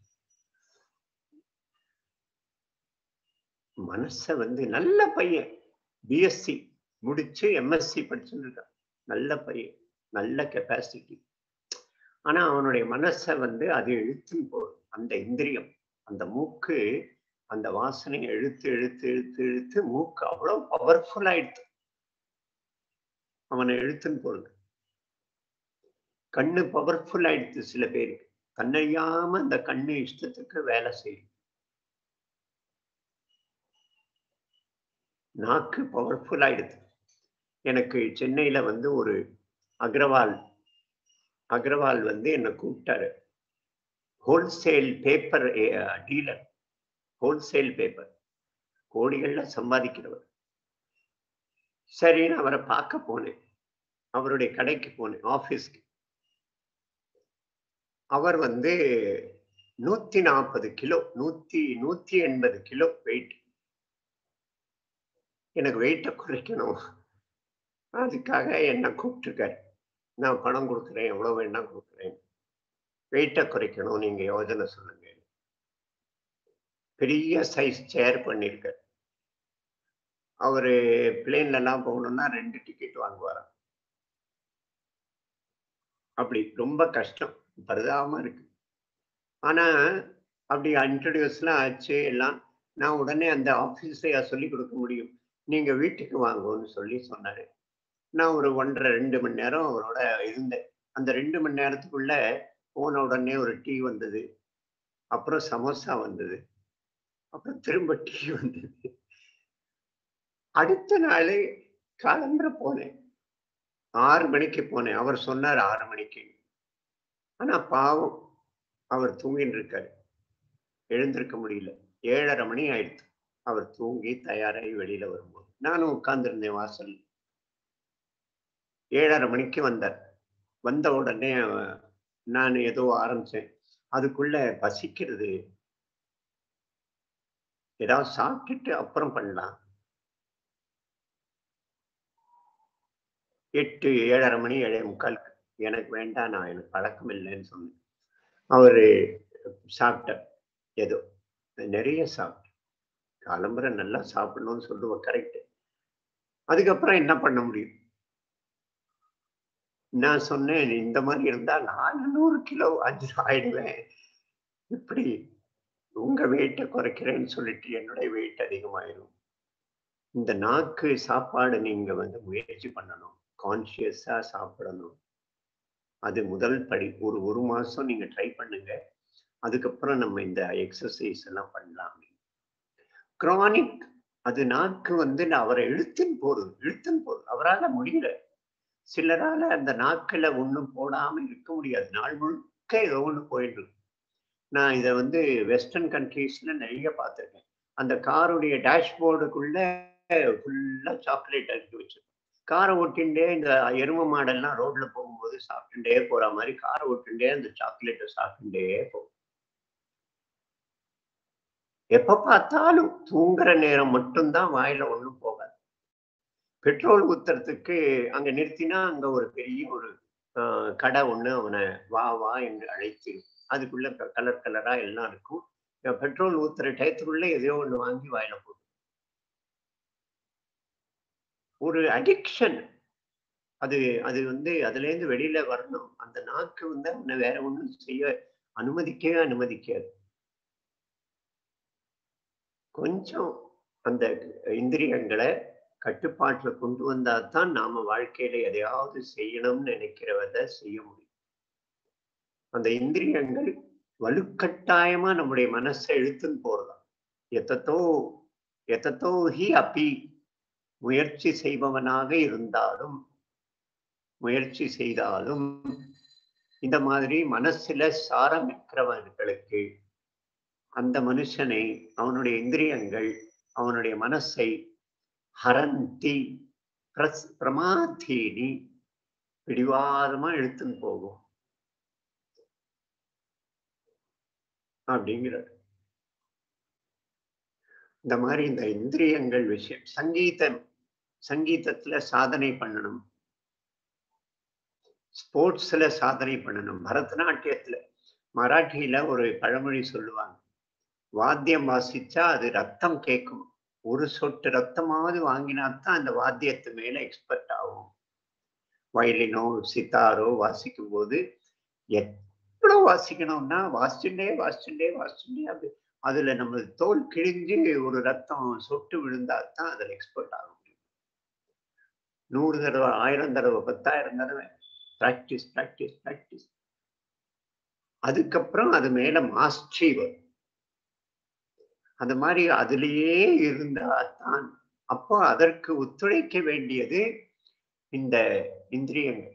மனச வந்து நல்ல பையன் பிஎஸ்சி முடிச்சு எம்எஸ்சி படிச்சுருக்கான் நல்ல பையன் நல்ல கெப்பாசிட்டி ஆனா அவனுடைய மனசை வந்து அது இழுத்துன்னு போகுது அந்த இந்திரியம் அந்த மூக்கு அந்த வாசனையை இழுத்து இழுத்து இழுத்து இழுத்து மூக்கு அவ்வளவு பவர்ஃபுல் ஆயிடுது அவனை இழுத்துன்னு போகுது கண்ணு பவர்ஃபுல் ஆயிடுது சில பேருக்கு கண்ணறியாம அந்த கண்ணு இஷ்டத்துக்கு வேலை செய்யும் நாக்கு பவர்ஃபுல் ஆயிடுது எனக்கு சென்னையில வந்து ஒரு அக்ரவால் அக்ரவால் வந்து என்னை கூப்பிட்டாரு wholesale paper dealer wholesale paper கோடிகள்ல சம்பாதிக்கிறவர் சரின்னு அவரை பார்க்க போனேன் அவருடைய கடைக்கு போனேன் ஆபீஸ்க்கு அவர் வந்து நூத்தி நாற்பது கிலோ நூத்தி நூத்தி எண்பது கிலோ வெயிட் எனக்கு வெயிட்டை குறைக்கணும் அதுக்காக என்னை கூப்பிட்டுருக்காரு நான் பணம் கொடுக்குறேன் எவ்வளவு வேணா கொடுக்குறேன் வெயிட்டை குறைக்கணும் நீங்க யோஜனை சொல்லுங்க பெரிய சைஸ் சேர் பண்ணியிருக்காரு அவரு பிளேன்ல எல்லாம் போகணும்னா ரெண்டு டிக்கெட் வாங்குவாராம் அப்படி ரொம்ப கஷ்டம் பரிதாபமா இருக்கு ஆனா அப்படி இன்ட்ரடியூஸ்லாம் ஆச்சு எல்லாம் நான் உடனே அந்த ஆஃபீஸையா சொல்லி கொடுக்க முடியும் நீங்க வீட்டுக்கு வாங்கன்னு சொல்லி சொன்னாரு நான் ஒரு ஒன்றரை ரெண்டு மணி நேரம் அவரோட இருந்தேன் அந்த ரெண்டு மணி நேரத்துக்குள்ள போன உடனே ஒரு டீ வந்தது அப்புறம் சமோசா வந்தது அப்புறம் திரும்ப டீ வந்தது அடுத்த நாள் காலம்பர போனேன் ஆறு மணிக்கு போனேன் அவர் சொன்னார் ஆறு மணிக்கு ஆனா பாவம் அவர் தூங்கின்னு இருக்காரு எழுந்திருக்க முடியல ஏழரை மணி ஆயிடுச்சு அவர் தூங்கி தயாராகி வெளியில வரும்போது நானும் உட்கார்ந்திருந்தேன் வாசல் ஏழரை மணிக்கு வந்தார் வந்த உடனே அவ- நான் ஏதோ ஆரம்பிச்சேன் அதுக்குள்ள பசிக்கிறது ஏதாவது சாப்பிட்டுட்டு அப்புறம் பண்ணலாம் எட்டு ஏழரை மணி ஏழே முக்காலுக்கு எனக்கு வேண்டாம் நான் எனக்கு பழக்கம் இல்லைன்னு சொன்னேன் அவரு சாப்பிட்டார் ஏதோ நிறைய சாப்பிட்டேன் காலம்பரை நல்லா சாப்பிடணும்னு சொல்லுவோம் கரெக்ட் அதுக்கப்புறம் என்ன பண்ண முடியும் நான் சொன்னேன் இந்த மாதிரி இருந்தா நான் நூறு கிலோ அஞ்சு ஆயிடுவேன் இப்படி உங்க வெயிட்டை குறைக்கிறேன்னு சொல்லிட்டு என்னுடைய வெயிட் அதிகமாயிடும் இந்த நாக்கு சாப்பாடு நீங்க வந்து முயற்சி பண்ணணும் கான்சியஸா சாப்பிடணும் அது முதல் படி ஒரு ஒரு மாசம் நீங்க ட்ரை பண்ணுங்க அதுக்கப்புறம் நம்ம இந்த எக்ஸசைஸ் எல்லாம் பண்ணலாம் கிரானிக் அது நாக்கு வந்து நான் அவரை இழுத்துன்னு போகுது இழுத்துன்னு போகுது அவரால முடியல சிலரால அந்த நாக்குல ஒண்ணும் போடாம இருக்க முடியாது நாள் முழுக்க ஏதோ ஒண்ணு போயிட்டு இருக்கு. நான் இதை வந்து வெஸ்டர்ன் கண்ட்ரீஸ்ல நிறைய பார்த்திருக்கேன் அந்த காருடைய டேஷ்போர்டுக்குள்ள ஃபுல்லா சாக்லேட் அடுக்கி வச்சிருக்கோம் காரை ஓட்டிண்டே இந்த எரும மாடெல்லாம் ரோட்ல போகும்போது சாப்பிட்டுட்டே போற மாதிரி காரை ஓட்டிண்டே அந்த சாக்லேட்டை சாப்பிட்டுட்டே போகும் எப்ப பார்த்தாலும் தூங்குற நேரம் மட்டும்தான் வாயில ஒண்ணும் போகாது பெட்ரோல் ஊத்துறதுக்கு அங்க நிறுத்தினா அங்க ஒரு பெரிய ஒரு ஆஹ், கடை ஒண்ணு அவனை வா வா என்று அழைத்து அதுக்குள்ள கலர் கலரா எல்லாம் இருக்கும் அஹ் பெட்ரோல் ஊத்துற டயத்துக்குள்ள எதையோ ஒண்ணு வாங்கி வாயில போடும் ஒரு அடிக்ஷன் அது அது வந்து அதுல இருந்து வெளியில வரணும் அந்த நாக்கு வந்து அவனை வேற ஒண்ணும் செய்ய அனுமதிக்கவே அனுமதிக்காது கொஞ்சம் அந்த இந்திரியங்களை கட்டுப்பாட்டுல கொண்டு வந்தா தான் நாம வாழ்க்கையில எதையாவது செய்யணும்னு நினைக்கிறவத செய்ய முடியும் அந்த இந்திரியங்கள் வலுக்கட்டாயமா நம்முடைய மனசை இழுத்துன்னு போறதாம் எத்தத்தோ எத்தத்தோ ஹி அப்பி முயற்சி செய்பவனாக இருந்தாலும் முயற்சி செய்தாலும் இந்த மாதிரி மனசுல சாரமிக்கிறவர்களுக்கு அந்த மனுஷனை அவனுடைய இந்திரியங்கள் அவனுடைய மனசை ஹரந்தி பிரஸ் பிரமாதீனி பிடிவாதமா இழுத்துன்னு போகும் அப்படிங்கிறார் இந்த மாதிரி இந்த இந்திரியங்கள் விஷயம் சங்கீதம் சங்கீதத்துல சாதனை பண்ணணும் ஸ்போர்ட்ஸ்ல சாதனை பண்ணணும் பரதநாட்டியத்துல மராட்டியில ஒரு பழமொழி சொல்லுவாங்க வாத்தியம் வாசிச்சா அது ரத்தம் கேட்கும் ஒரு சொட்டு ரத்தமாவது வாங்கினாத்தான் அந்த வாத்தியத்து மேல எக்ஸ்பர்ட் ஆகும் வயலினோ சித்தாரோ வாசிக்கும் போது எவ்வளவு வாசிக்கணும்னா வாசிச்சுட்டே வாசிச்சுட்டே வாசிச்சுட்டே அது அதுல நம்ம தோல் கிழிஞ்சு ஒரு ரத்தம் சொட்டு விழுந்தா தான் அதுல எக்ஸ்பர்ட் ஆக முடியும் நூறு தடவை ஆயிரம் தடவை பத்தாயிரம் தடவை ப்ராக்டிஸ் ப்ராக்டிஸ் ப்ராக்டிஸ் அதுக்கப்புறம் அது மேல மாஸ்டரி வரும் அந்த மாதிரி அதுலேயே இருந்தா தான் அப்போ அதற்கு ஒத்துழைக்க வேண்டியது இந்த இந்திரியங்கள்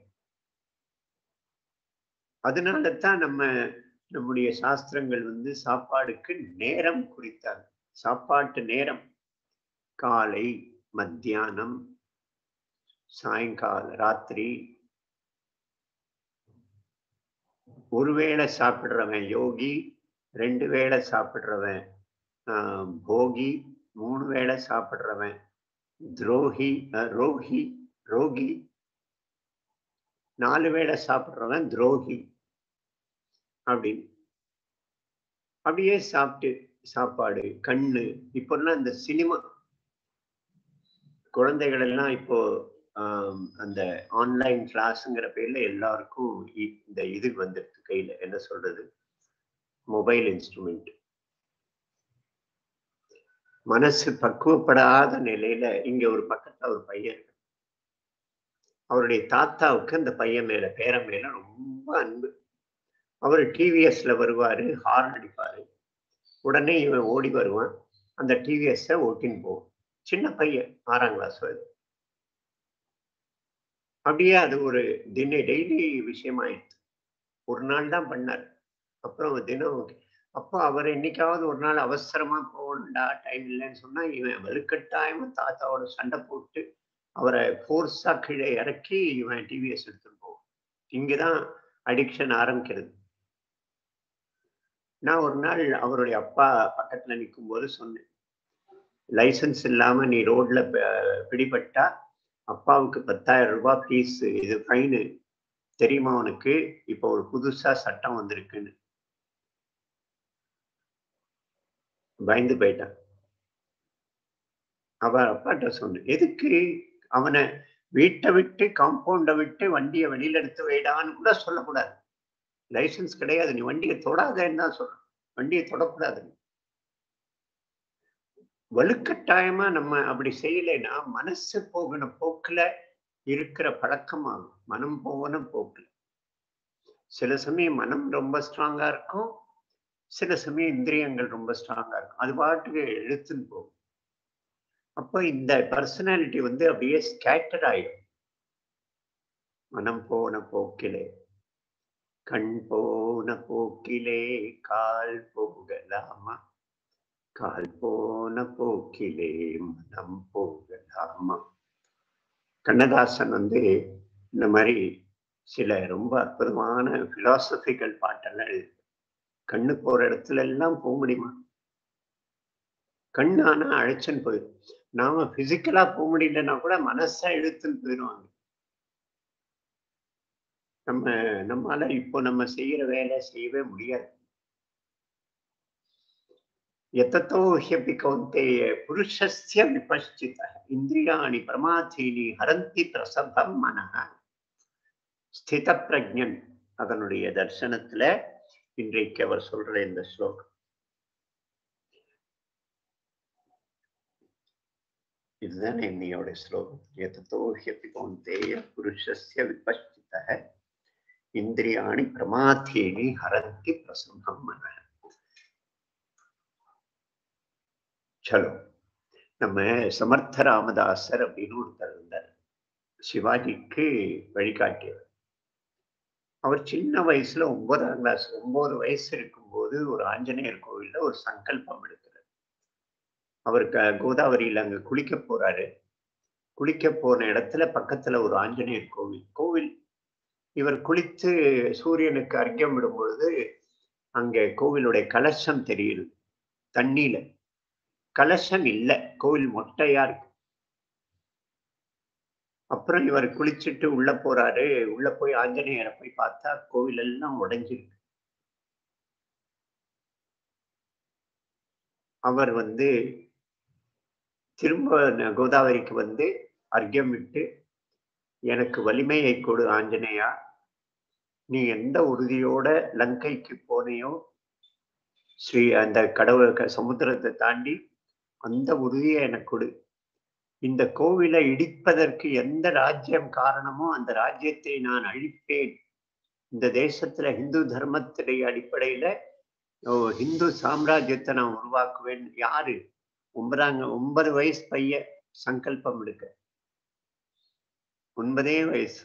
அதனால தான் நம்ம நம்முடைய சாஸ்திரங்கள் வந்து சாப்பாடுக்கு நேரம் குறித்தாங்க சாப்பாட்டு நேரம் காலை மத்தியானம் சாயங்கால ராத்திரி ஒருவேளை சாப்பிடுறவன் யோகி ரெண்டு வேளை சாப்பிடுறவன் ஆஹ், போகி மூணு வேளை சாப்பிடுறவன் துரோகி அஹ், ரோகி ரோகி நாலு வேளை சாப்பிடுறவன் துரோகி அப்படின்னு அப்படியே சாப்பிட்டு சாப்பாடு கண்ணு இப்போல்லாம் இந்த சினிமா குழந்தைகள் எல்லாம் இப்போ ஆம், அந்த ஆன்லைன் கிளாஸ்ங்கிற பேர்ல எல்லாருக்கும் இ- இந்த இது வந்துருக்கு கையில என்ன சொல்றது மொபைல் இன்ஸ்ட்ருமெண்ட் மனசு பக்குவப்படாத நிலையில இங்க ஒரு பக்கத்துல ஒரு பையன் இருக்கு அவருடைய தாத்தாவுக்கு அந்த பையன் மேல பேரன் மேல ரொம்ப அன்பு அவர் டிவிஎஸ்ல வருவாரு ஹார்ன் அடிப்பாரு உடனே இவன் ஓடி வருவான் அந்த டிவிஎஸ்ஸ ஓட்டின்னு போவான் சின்ன பையன் ஆறாம் கிளாஸ் வருது அப்படியே அது ஒரு தின டெய்லி விஷயமாயிடுச்சு ஒரு நாள் தான் பண்ணார் அப்புறம் தினம் அப்போ அவர் என்னைக்காவது ஒரு நாள் அவசரமா போகணும்டா டைம் இல்லைன்னு சொன்னா இவன் வலுக்கட்டாயமா தாத்தாவோட சண்டை போட்டு அவரை ஃபோர்ஸா கீழே இறக்கி இவன் டிவிஎஸ் எடுத்துட்டு போவான் இங்கதான் அடிக்ஷன் ஆரம்பிக்கிறது நான் ஒரு நாள் அவருடைய அப்பா பக்கத்துல நிற்கும் போது சொன்னேன் லைசன்ஸ் இல்லாம நீ ரோட்ல ப- பிடிபட்டா அப்பாவுக்கு பத்தாயிரம் ரூபாய் ஃபீஸ் இது ஃபைனு தெரியுமா உனக்கு இப்போ ஒரு புதுசா சட்டம் வந்திருக்குன்னு பயந்து போயிட்டான் அவ அப்பாட்ட சொன்ன எதுக்கு அவனை வீட்டை விட்டு காம்பவுண்டை விட்டு வண்டியை வெளியில எடுத்து வைடான்னு கூட சொல்லக்கூடாது லைசன்ஸ் கிடையாது நீ வண்டியை தொடாதேன்னு தான் சொல்றேன் வண்டியை தொடக்கூடாது வலுக்கட்டாயமா நம்ம அப்படி செய்யலைன்னா மனசு போகின போக்குல இருக்கிற பழக்கமாகும் மனம் போகின போக்குல சில சமயம் மனம் ரொம்ப ஸ்ட்ராங்கா இருக்கும் சில சமயம் இந்திரியங்கள் ரொம்ப ஸ்ட்ராங்கா இருக்கும் அது பாட்டுக்கு இழுத்துன்னு போகும் அப்போ இந்த பர்சனாலிட்டி வந்து அப்படியே ஸ்கேட்டர் ஆயிடும் மனம் போன போக்கிலே கண் போன போக்கிலே கால் போகலாமா கால் போன போக்கிலே மனம் போகலாமா கண்ணதாசன் வந்து இந்த மாதிரி சில ரொம்ப அற்புதமான பிலாசபிக்கல் பாட்டெல்லாம் எழுதி கண்ணு போற இடத்துல எல்லாம் போக முடியுமா கண்ணு ஆனா அழைச்சன் போயிடும் நாம பிசிக்கலா போக முடியலன்னா கூட மனசா இழுத்துன்னு போயிடுவாங்க நம்ம நம்மால இப்போ நம்ம செய்யற வேலை செய்யவே முடியாது எத்தோ ஹியப்பி கௌந்தேய புருஷஸ்ய விபஷ்சித இந்திரியாணி பிரமாதீனி ஹரந்தி பிரசபம் மனஹ ஸ்தித பிரஜன் அதனுடைய தர்சனத்துல இன்றைக்கு அவர் சொல்ற இந்த ஸ்லோகம் இதுதான் என்னையோட ஸ்லோகம் எதோ ஹியப்பி கௌந்தேய புருஷஸ்ய விபஷ்சித இந்திரியாணி பிரமாதீனி ஹரந்தி பிரசம்பம் மன சலோ நம்ம சமர்த்த ராமதாசர் அப்படின்னு ஒருத்தர் இருந்தார் சிவாஜிக்கு வழிகாட்டியவர் அவர் சின்ன வயசுல ஒன்பதாம் கிளாஸ் ஒன்பது வயசு இருக்கும்போது ஒரு ஆஞ்சநேயர் கோவில்ல ஒரு சங்கல்பம் எடுக்கிறார் அவர் க- கோதாவரியில அங்க குளிக்க போறாரு குளிக்க போன இடத்துல பக்கத்துல ஒரு ஆஞ்சநேயர் கோவில் கோவில் இவர் குளித்து சூரியனுக்கு அர்க்கியம் விடும் பொழுது அங்க கோவிலுடைய கலசம் தெரியுது தண்ணியில கலசம் இல்ல கோவில் மொட்டையா இருக்கு அப்புறம் இவர் குளிச்சுட்டு உள்ள போறாரு உள்ள போய் ஆஞ்சநேயரை போய் பார்த்தா கோவில் எல்லாம் உடைஞ்சிருக்கு அவர் வந்து திரும்ப ந- கோதாவரிக்கு வந்து அர்க்கியம் விட்டு எனக்கு வலிமையை கொடு ஆஞ்சநேயா நீ எந்த உறுதியோட லங்கைக்கு போனையோ ஸ்ரீ அந்த கடவுள் க- சமுத்திரத்தை தாண்டி அந்த உறுதியை எனக்கு கொடு இந்த கோவிலை இடிப்பதற்கு எந்த ராஜ்யம் காரணமோ அந்த ராஜ்யத்தை நான் அழிப்பேன் இந்த தேசத்துல இந்து தர்மத்துடைய அடிப்படையில ஓ, இந்து சாம்ராஜ்யத்தை நான் உருவாக்குவேன் யாரு ஒன்பதாங்க ஒன்பது வயசு பையன் சங்கல்பம் எடுக்க ஒன்பதே வயசு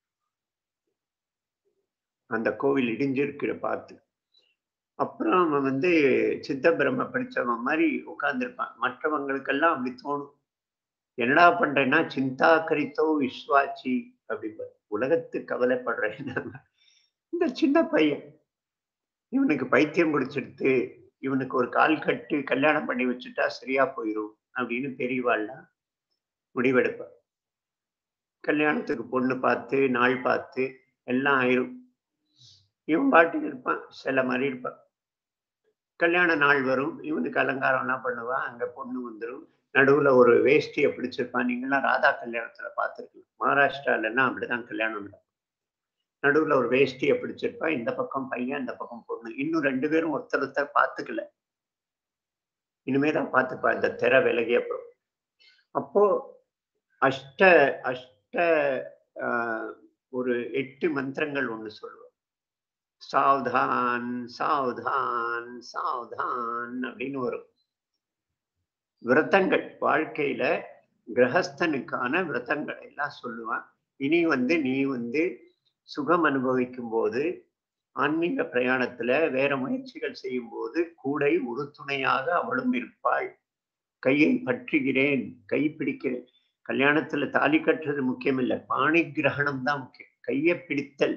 அந்த கோவில் இடிஞ்சிருக்கிற பார்த்து அப்புறம் அவன் வந்து சித்த பிரம்ம படிச்சவன் மாதிரி உட்கார்ந்துருப்பான் மற்றவங்களுக்கெல்லாம் அப்படி தோணும் என்னடா பண்றேன்னா சிந்தா கரித்தோ விஸ்வாச்சி அப்படிம்ப உலகத்து கவலைப்படுறேன் இந்த சின்ன பையன் இவனுக்கு பைத்தியம் பிடிச்சிடுத்து இவனுக்கு ஒரு கால் கட்டு கல்யாணம் பண்ணி வச்சுட்டா சரியா போயிடும் அப்படின்னு பெரியவாள்லாம் முடிவெடுப்பா கல்யாணத்துக்கு பொண்ணு பார்த்து நாள் பார்த்து எல்லாம் ஆயிரும் இவன் பாட்டுக்கு இருப்பான் சில மாதிரி இருப்பான் கல்யாண நாள் வரும் இவனுக்கு அலங்காரம் எல்லாம் பண்ணுவான் அங்க பொண்ணு வந்துடும் நடுவுல ஒரு வேஷ்டியை பிடிச்சிருப்பான் நீங்களாம் ராதா கல்யாணத்துல பார்த்துருக்கலாம் மகாராஷ்டிராலன்னா அப்படிதான் கல்யாணம் நடக்கும் நடுவுல ஒரு வேஷ்டியை பிடிச்சிருப்பா இந்த பக்கம் பையன் இந்த பக்கம் பொண்ணு இன்னும் ரெண்டு பேரும் ஒருத்தர் ஒருத்தர் பார்த்துக்கல இனிமே தான் பார்த்துப்பா இந்த திரை விலகிய அப்புறம் அப்போ அஷ்ட அஷ்ட ஆஹ், ஒரு எட்டு மந்திரங்கள் ஒண்ணு சொல்லுவோம் சாவ்தான் சாவ்தான் சாவ்தான் அப்படின்னு வரும் விரதங்கள் வாழ்க்கையில கிரகஸ்தனுக்கான விரதங்கள் எல்லாம் சொல்லுவான் இனி வந்து நீ வந்து சுகம் அனுபவிக்கும் போது ஆன்மீக பிரயாணத்துல வேற முயற்சிகள் செய்யும் போது கூடை உறுதுணையாக அவளும் இருப்பாள் கையை பற்றுகிறேன் கை பிடிக்கிறேன் கல்யாணத்துல தாலி கட்டுறது முக்கியம் இல்ல பாணி கிரகணம் தான் முக்கியம் கையை பிடித்தல்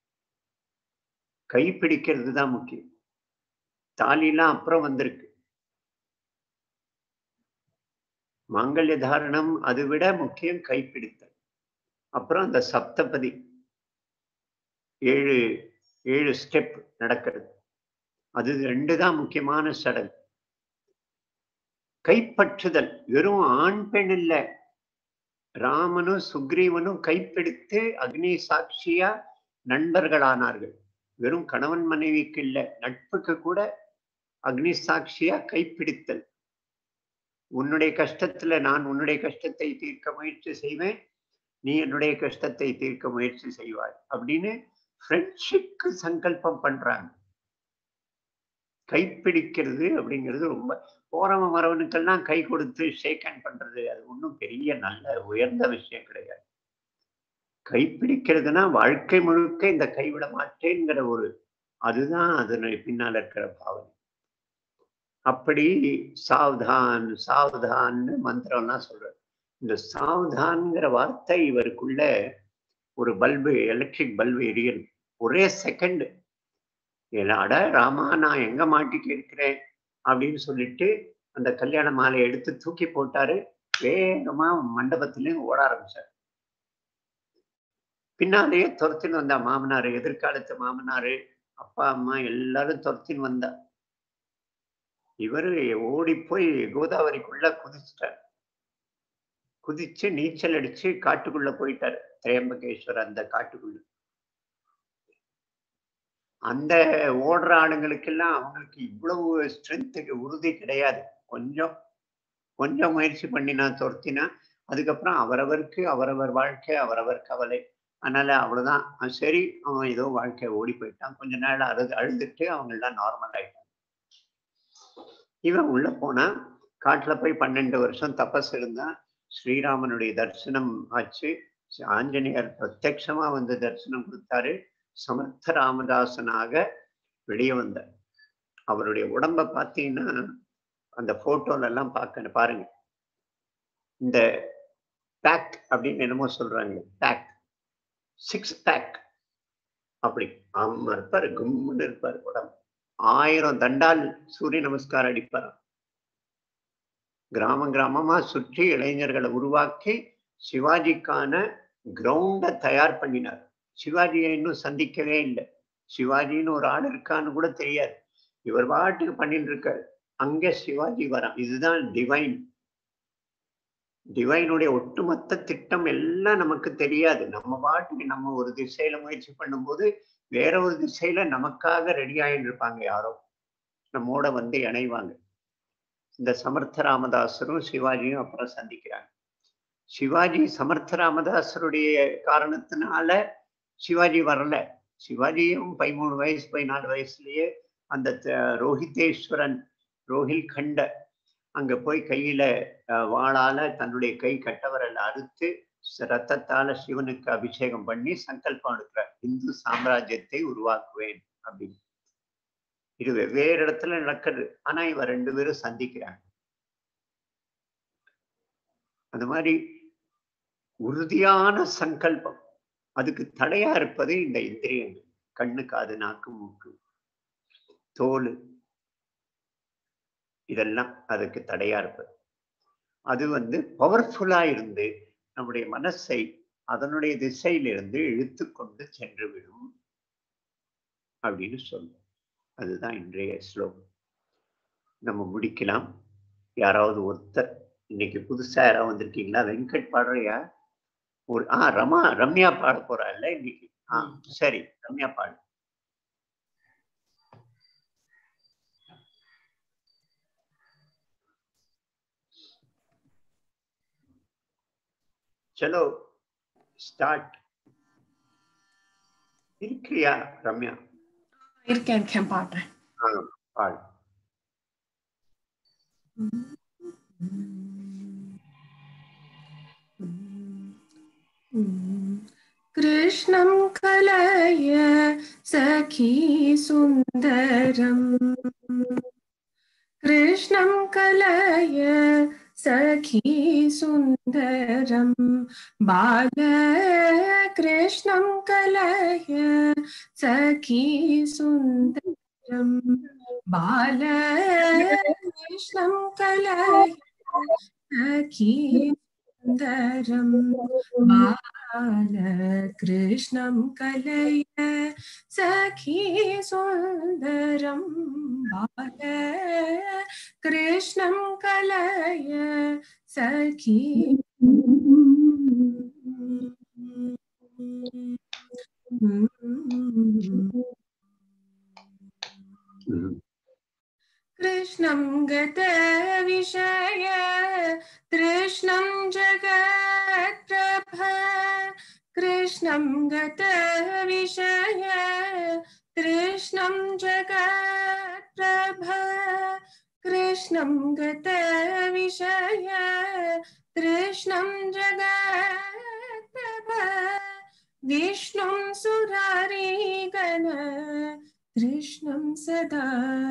கை பிடிக்கிறது தான் முக்கியம் தாலிலாம் அப்புறம் வந்திருக்கு மாங்கல்ய தாரணம் அதை விட முக்கியம் கைப்பிடித்தல் அப்புறம் அந்த சப்தபதி ஏழு ஏழு ஸ்டெப் நடக்கிறது அது ரெண்டு தான் முக்கியமான சடங்கு கைப்பற்றுதல் வெறும் ஆண் பெண் இல்ல ராமனும் சுக்ரீவனும் கைப்பிடித்து அக்னி சாட்சியா நண்பர்களானார்கள் வெறும் கணவன் மனைவிக்கு இல்ல நட்புக்கு கூட அக்னி சாட்சியா கைப்பிடித்தல் உன்னுடைய கஷ்டத்துல நான் உன்னுடைய கஷ்டத்தை தீர்க்க முயற்சி செய்வேன் நீ என்னுடைய கஷ்டத்தை தீர்க்க முயற்சி செய்வாய் அப்படின்னு ஃப்ரெண்ட்ஷிப்க்கு சங்கல்பம் பண்றாங்க கைப்பிடிக்கிறது அப்படிங்கிறது ரொம்ப போறவன் வரவனுக்கெல்லாம் கை கொடுத்து ஷேக் ஹேண்ட் பண்றது அது ஒன்றும் பெரிய நல்ல உயர்ந்த விஷயம் கிடையாது கைப்பிடிக்கிறதுனா வாழ்க்கை முழுக்க இந்த கைவிட மாட்டேங்கிற ஒரு அதுதான் அதனுடைய பின்னால் இருக்கிற பாவனை அப்படி சாவ்தான் சாவ்தான்னு மந்திரம்லாம் சொல்றாரு இந்த சாவ்தான்ங்கிற வார்த்தை இவருக்குள்ள ஒரு பல்பு எலக்ட்ரிக் பல்பு எரியது ஒரே செகண்ட் அட ராமா நான் எங்க மாட்டிக்கு இருக்கிறேன் அப்படின்னு சொல்லிட்டு அந்த கல்யாண மாலையை எடுத்து தூக்கி போட்டாரு வேகமா மண்டபத்திலேயும் ஓட ஆரம்பிச்சார் பின்னாலேயே துரத்தின்னு வந்தா மாமனாரு எதிர்காலத்து மாமனாரு அப்பா அம்மா எல்லாரும் துரத்தின்னு வந்தா இவரு ஓடி போய் கோதாவரிக்குள்ள குதிச்சிட்டார் குதிச்சு நீச்சல் அடிச்சு காட்டுக்குள்ள போயிட்டாரு திரையம்பகேஸ்வர் அந்த காட்டுக்குள்ள அந்த ஓடுற ஆளுங்களுக்கெல்லாம் அவங்களுக்கு இவ்வளவு ஸ்ட்ரென்த்துக்கு உறுதி கிடையாது கொஞ்சம் கொஞ்சம் முயற்சி பண்ணினா துரத்தினா அதுக்கப்புறம் அவரவருக்கு அவரவர் வாழ்க்கை அவரவர் கவலை அதனால அவ்வளவுதான் அஹ் சரி அவன் ஏதோ வாழ்க்கை ஓடி போயிட்டான் கொஞ்ச நாள் அழுது அழுதுட்டு அவங்க எல்லாம் நார்மல் ஆயிட்டான் இவன் உள்ள போனா காட்டுல போய் பன்னெண்டு வருஷம் தபஸ் இருந்தான் ஸ்ரீராமனுடைய தரிசனம் ஆச்சு ஆஞ்சநேயர் பிரத்யட்சமா வந்து தரிசனம் கொடுத்தாரு சமர்த்த ராமதாசனாக வெளியே வந்தார் அவருடைய உடம்ப பார்த்தீங்கன்னா அந்த போட்டோல எல்லாம் பார்க்க பாருங்க இந்த பேக் அப்படின்னு என்னமோ சொல்றாங்க பேக் சிக்ஸ் பேக் அப்படி ஆமா இருப்பாரு கும்முன்னு இருப்பாரு உடம்பு ஆயிரம் தண்டால் சூரிய நமஸ்காரம் அடிப்பார் கிராமம் கிராமமா சுற்றி இளைஞர்களை உருவாக்கி சிவாஜிக்கான கிரவுண்டை தயார் பண்ணினார் சிவாஜியை இன்னும் சந்திக்கவே இல்லை சிவாஜின்னு ஒரு ஆள் இருக்கான்னு கூட தெரியாது இவர் பாட்டுக்கு பண்ணிட்டு இருக்காரு அங்க சிவாஜி வரான் இதுதான் டிவைன் டிவைனுடைய ஒட்டுமொத்த திட்டம் எல்லாம் நமக்கு தெரியாது நம்ம பாட்டுக்கு நம்ம ஒரு திசையில முயற்சி பண்ணும்போது வேற ஒரு திசையில நமக்காக ரெடி ஆயிட்டு இருப்பாங்க யாரோ நம்மோட வந்து இணைவாங்க இந்த சமர்த்த ராமதாசரும் சிவாஜியும் அப்புறம் சந்திக்கிறாங்க சிவாஜி சமர்த்த ராமதாசருடைய காரணத்தினால சிவாஜி வரல சிவாஜியும் பதிமூணு வயசு பதினாலு வயசுலயே அந்த த- ரோஹிதேஸ்வரன் ரோஹில் கண்ட அங்க போய் கையில அஹ், வாளால தன்னுடைய கை கட்டவரல அறுத்து ச- ரத்தத்தால சிவனுக்கு அபிஷேகம் பண்ணி சங்கல்பம் எடுக்கிறார் இந்து சாம்ராஜ்யத்தை உருவாக்குவேன் அப்படின்னு இது வெவ்வேறு இடத்துல நடக்குது ஆனா இவ ரெண்டு பேரும் சந்திக்கிறாங்க அந்த மாதிரி உறுதியான சங்கல்பம் அதுக்கு தடையா இருப்பது இந்த இந்திரியங்கள் கண்ணு காது நாக்கு மூக்கு தோல் இதெல்லாம் அதுக்கு தடையா இருப்பது அது வந்து பவர்ஃபுல்லா இருந்து நம்முடைய மனசை அதனுடைய திசையிலிருந்து இழுத்து கொண்டு சென்று விடும் அப்படின்னு சொல்லும் அதுதான் இன்றைய ஸ்லோகம் நம்ம முடிக்கலாம் யாராவது ஒருத்தர் இன்னைக்கு புதுசா யாராவது வந்திருக்கீங்களா வெங்கட் பாடுறியா ஒரு ஆ ரமா ரம்யா பாட போறா இல்ல இன்னைக்கு ஆ சரி ரம்யா பாடு चलो ஸ்டார்ட் இருக்கிறியா ரம்யா இருக்கேன் இருக்கேன் பாடுறேன் ஆ பாடு कृष्णं कलय सखी सुन्दरम् कृष्णं कलय सखी सुन्दरम् बाल कृष्णं कलय सखी सुन्दरम् बाल कृष्णं कलय सखी सुन्दरम् बालकृष्णं कलय सखी सुन्दरं बाल कृष्णं कलय सखी कृष्णं गतविषय कृष्णं जगत्प्रभ कृष्णं गतविषय कृष्णं जगत्प्रभ कृष्णं गतविषय कृष्णं जगत्प्रभ विष्णुं सुरारिगण कृष्णं सदा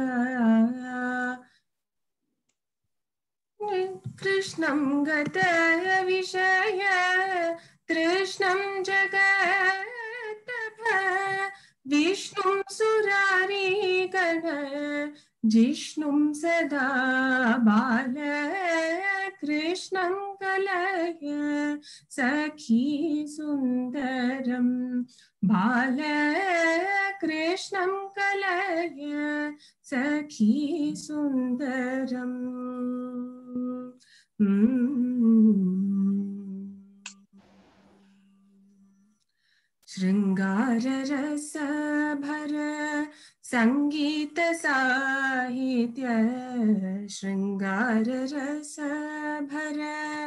कृष्णं गतविषय कृष्णं जगत्तभ विष्णुं सुरारिगण जिष्णुं सदा बाल कृष्णं कलय सखी सुन्दरम् बाल कृष्णं कलय सखी सुन्दरम् शृङ्गाररसभर सङ्गीतसाहित्य शृङ्गाररसभर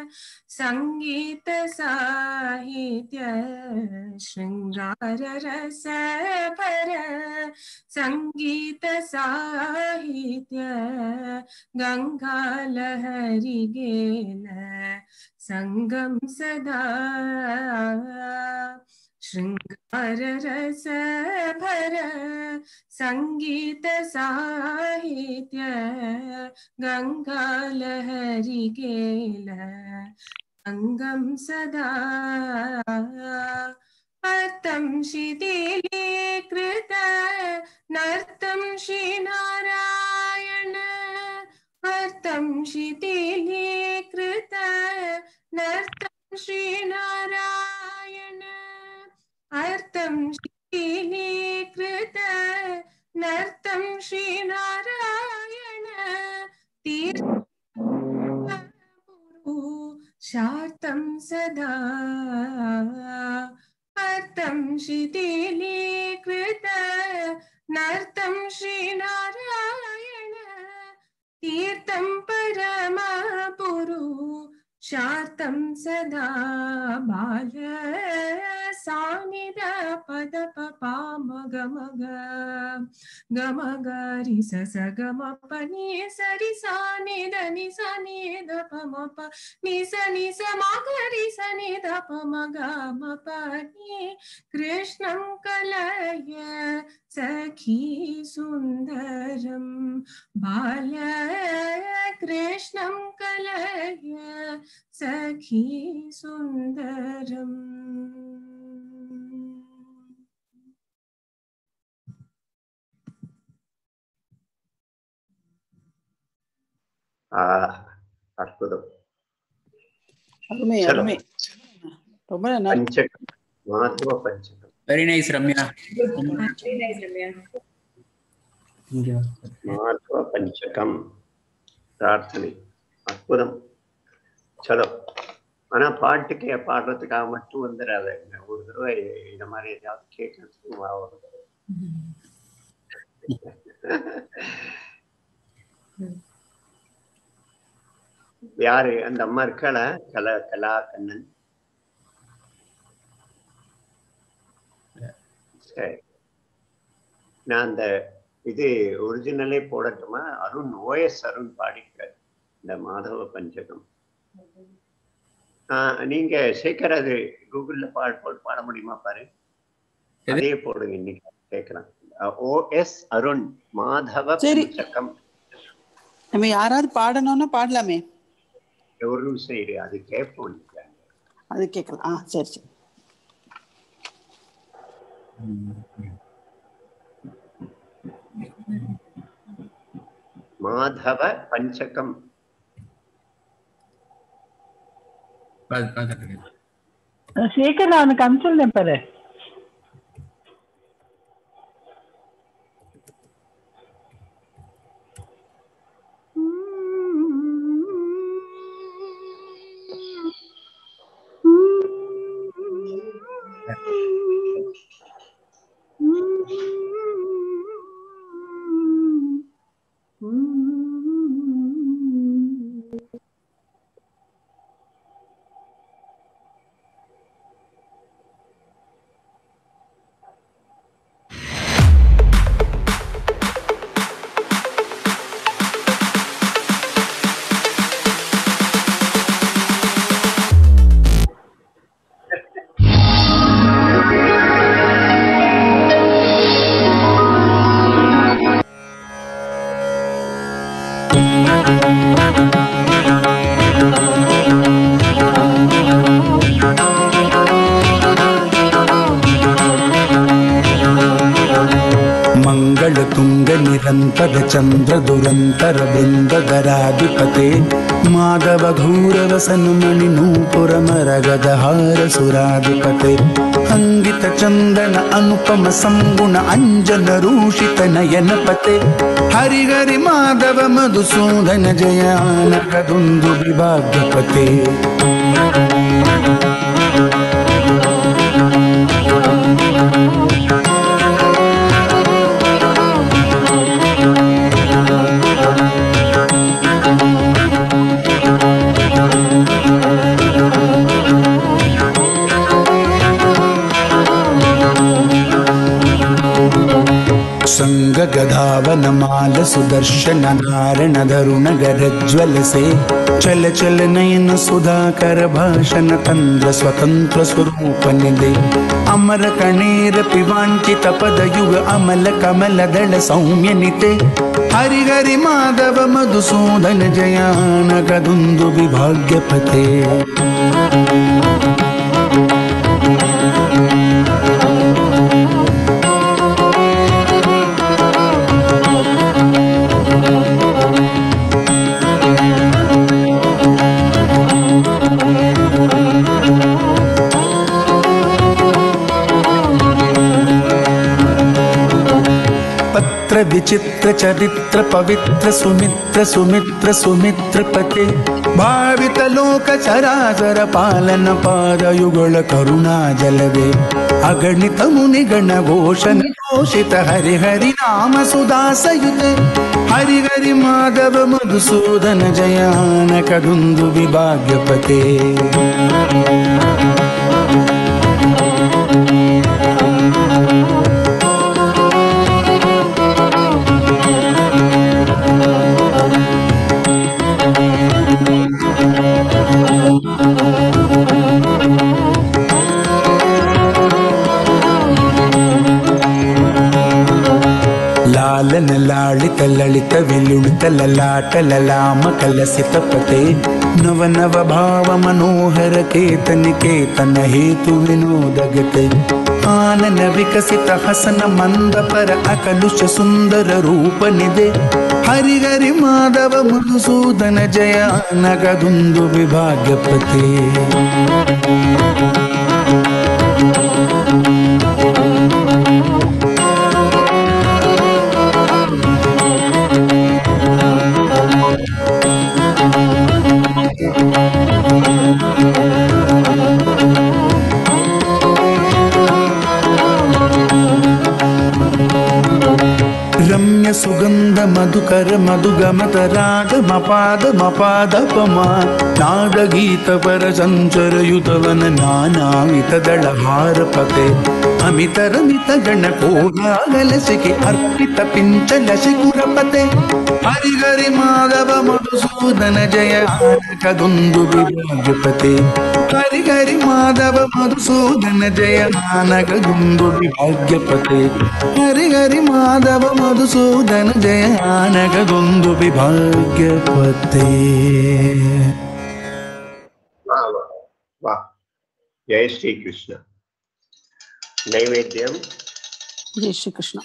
सङ्गीतसाहित्य शृङ्गाररसभर सङ्गीतसाहित्य गङ्गालहरि गेल सङ्गं सदा शृङ्गाररसभर सङ्गीतसाहित्य गङ्गालहरि गेल अङ्गं सदा पतं शिथिलीकृत नर्तं श्रीनारायण अर्तं शिथिलीकृत नर्तं श्रीनारायण अर्थं श्रीनीकृत नर्तं श्रीनारायण तीर्थपुरु शार्तं सदा अर्थं शिथिलीकृत नर्तं श्रीनारायण तीर्थं परमपुरु शार्तं सदा बाल सानिद पद पाम गम गम गरि स स गम प नि सरि सा नि द नि स नि द प म प नि स नि स म गरि स नि द प म ग म प नि कृष्णं कलय सखी सुन्दरं बाल कृष्णं कलय सखी सुन्दरम् ஆ அற்புதம் அருமை சரி. அருமை ரொம்ப நல்லா பஞ்சகம் மாத்துவ பஞ்சகம் வெரி நைஸ் ரம்யா மாத்துவ பஞ்சகம் பிரார்த்தனை அற்புதம் சலோ ஆனா பாட்டுக்கு பாடுறதுக்காக மட்டும் வந்துடாத ஒரு தடவை இந்த மாதிரி ஏதாவது கேட்கறதுக்கு வா வரும். யாரு அந்த அம்மா இருக்காள கலா கலா கண்ணன் சரி நான் அந்த இது ஒரிஜினலே போடட்டுமா அருண் ஓஎஸ் அருண் பாடிக்கிறார் இந்த மாதவ பஞ்சகம் ஆஹ் நீங்க சேகர் அது கூகுள்ல பாட போட்டு பாட முடியுமா பாரு எது? அதே போடுங்க இன்னைக்கு கேட்கலாம் ஓஎஸ் அருண் மாதவ சரி. பஞ்சகம் நம்ம யாராவது பாடணும்னா பாடலாமே ஒரு நிமிஷம் இரு அது கேட்போம் இன்னைக்கு. அது கேட்கலாம் ஆ சரி சரி மாதவ பஞ்சகம் சேகர் நான் அவனுக்கு அனுப்பிச்சிருந்தேன் பாரு ಮಂಗಳ ತುಂಗ ನಿರಂತರ ಚಂದ್ರ ದುರಂತರ ಬೃಂದಧರಾಧಿಪತೆ ಮಾಧವ ಘೂರವ ಸನ್ಮಣಿ ನೂಪುರ ಮರಗದ ಹಾರ ಸುರಾಧಿಪತೆ ಅಂಗಿತ ಚಂದನ ಅನುಪಮ ಸಂಗುಣ ಅಂಜನ ರೂಷಿತ ನಯನಪತೆ ಹರಿಹರಿ ಮಾಧವ ಮಧುಸೂದನ ಜಯಾನಕದೊಂದು ವಿಭಾಗ್ಯಪತೆ ಸಂಗ ಗದಾವನ ಮಾಲ ಸುದರ್ಶನ ನಾರಣ ಧರುಣ ಗರಜ್ವಲಸೆ ಚಲ ಚಲ ನಯನ ಸುಧಾಕರ ಭಾಷಣ ತಂದ್ರ ಸ್ವತಂತ್ರ ಸ್ವರೂಪ ನಿದೆ ಅಮರ ಕಣೇರ ಪಿವಾಂಚಿತ ಪದ ಯುಗ ಅಮಲ ಕಮಲ ದಳ ಸೌಮ್ಯನಿತೆ ಹರಿಹರಿ ಮಾಧವ ಮಧುಸೂದನ ಜಯಾನಗದೊಂದು ವಿಭಾಗ್ಯಪತೆ ಪತ್ರ ವಿಚಿತ್ರ ಚರಿತ್ರ ಪವಿತ್ರ ಸುಮಿತ್ರ ಸುಮಿತ್ರ ಸುಮಿತ್ರ ಪತೆ ಭಾವಿತ ಲೋಕ ಚರಾಚರ ಪಾಲನ ಪಾದಯುಗಳ ಕರುಣಾ ಜಲವೇ ಅಗಣಿತ ಮುನಿಗಣ ಘೋಷಣ ಘೋಷಿತ ಹರಿ ಹರಿ ನಾಮ ಸುದಾಸಯುತೆ ಹರಿ ಹರಿ ಮಾಧವ ಮಧುಸೂದನ ಜಯಾನಕದೊಂದು ವಿಭಾಗ್ಯಪತೆ ಲಾಲನ ಲಾಳಿತ ಲಳಿತ ವಿಲುಳಿತ ಲಲಾಟ ಲಲಾಮ ಕಲಸಿತ ಪತೆ ನವ ನವ ಭಾವ ಮನೋಹರ ಕೇತನ ಕೇತನ ಹೇತು ವಿನೋದಗತೆ ಆನನ ವಿಕಸಿತ ಹಸನ ಮಂದ ಪರ ಅಕಲುಷ ಸುಂದರ ರೂಪನಿದೆ ಹರಿಹರಿ ಮಾಧವ ಮಧುಸೂದನ ಜಯ ನಗದೊಂದು ವಿಭಾಗ್ಯಪತೆ ಸುಗಂಧ ಮಧುಕರ ಮಧುಗಮತ ರಾಗ ಮಪಾದ ಮಪಾದ ಪಮ ನಾದ ಗೀತ ಪರ ಸಂಚರ ಯುತವನ ನಾನಾ ಮಿತದಳ ಹಾರಪತೆ ಅಮಿತರ ಮಿತ ಗಣ ಕೋಲಾಗಲಸಿಕೆ ಅರ್ಪಿತ ಪಿಂಚಲ ಶಿಖುರಪತೆ ಹರಿಗರಿ ಮಾಧವ ಮಧುಸೂದನ ಜಯ ಆನಕದೊಂದು ವಿಭಾಗ್ಯಪತೆ ಹರಿಗರಿ ಮಾಧವ ಮಧುಸೂದನ ಜಯ ಆನಕದೊಂದು ವಿಭಾಗ್ಯಪತೆ ಹರಿಗರಿ ಮಾಧವ ಮಧುಸೂದನ ಜಯ ಆನಕದೊಂದು ವಿಭಾಗ್ಯಪತೆ வா வா வா ஜெய் ஸ்ரீ கிருஷ்ணா நைவேத்தியம் ஜெய் ஸ்ரீ கிருஷ்ணா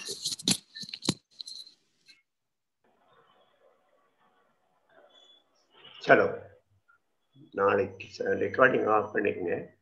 சலோ நாளைக்கு ரெக்கார்டிங் ஆஃப் பண்ணிக்கங்க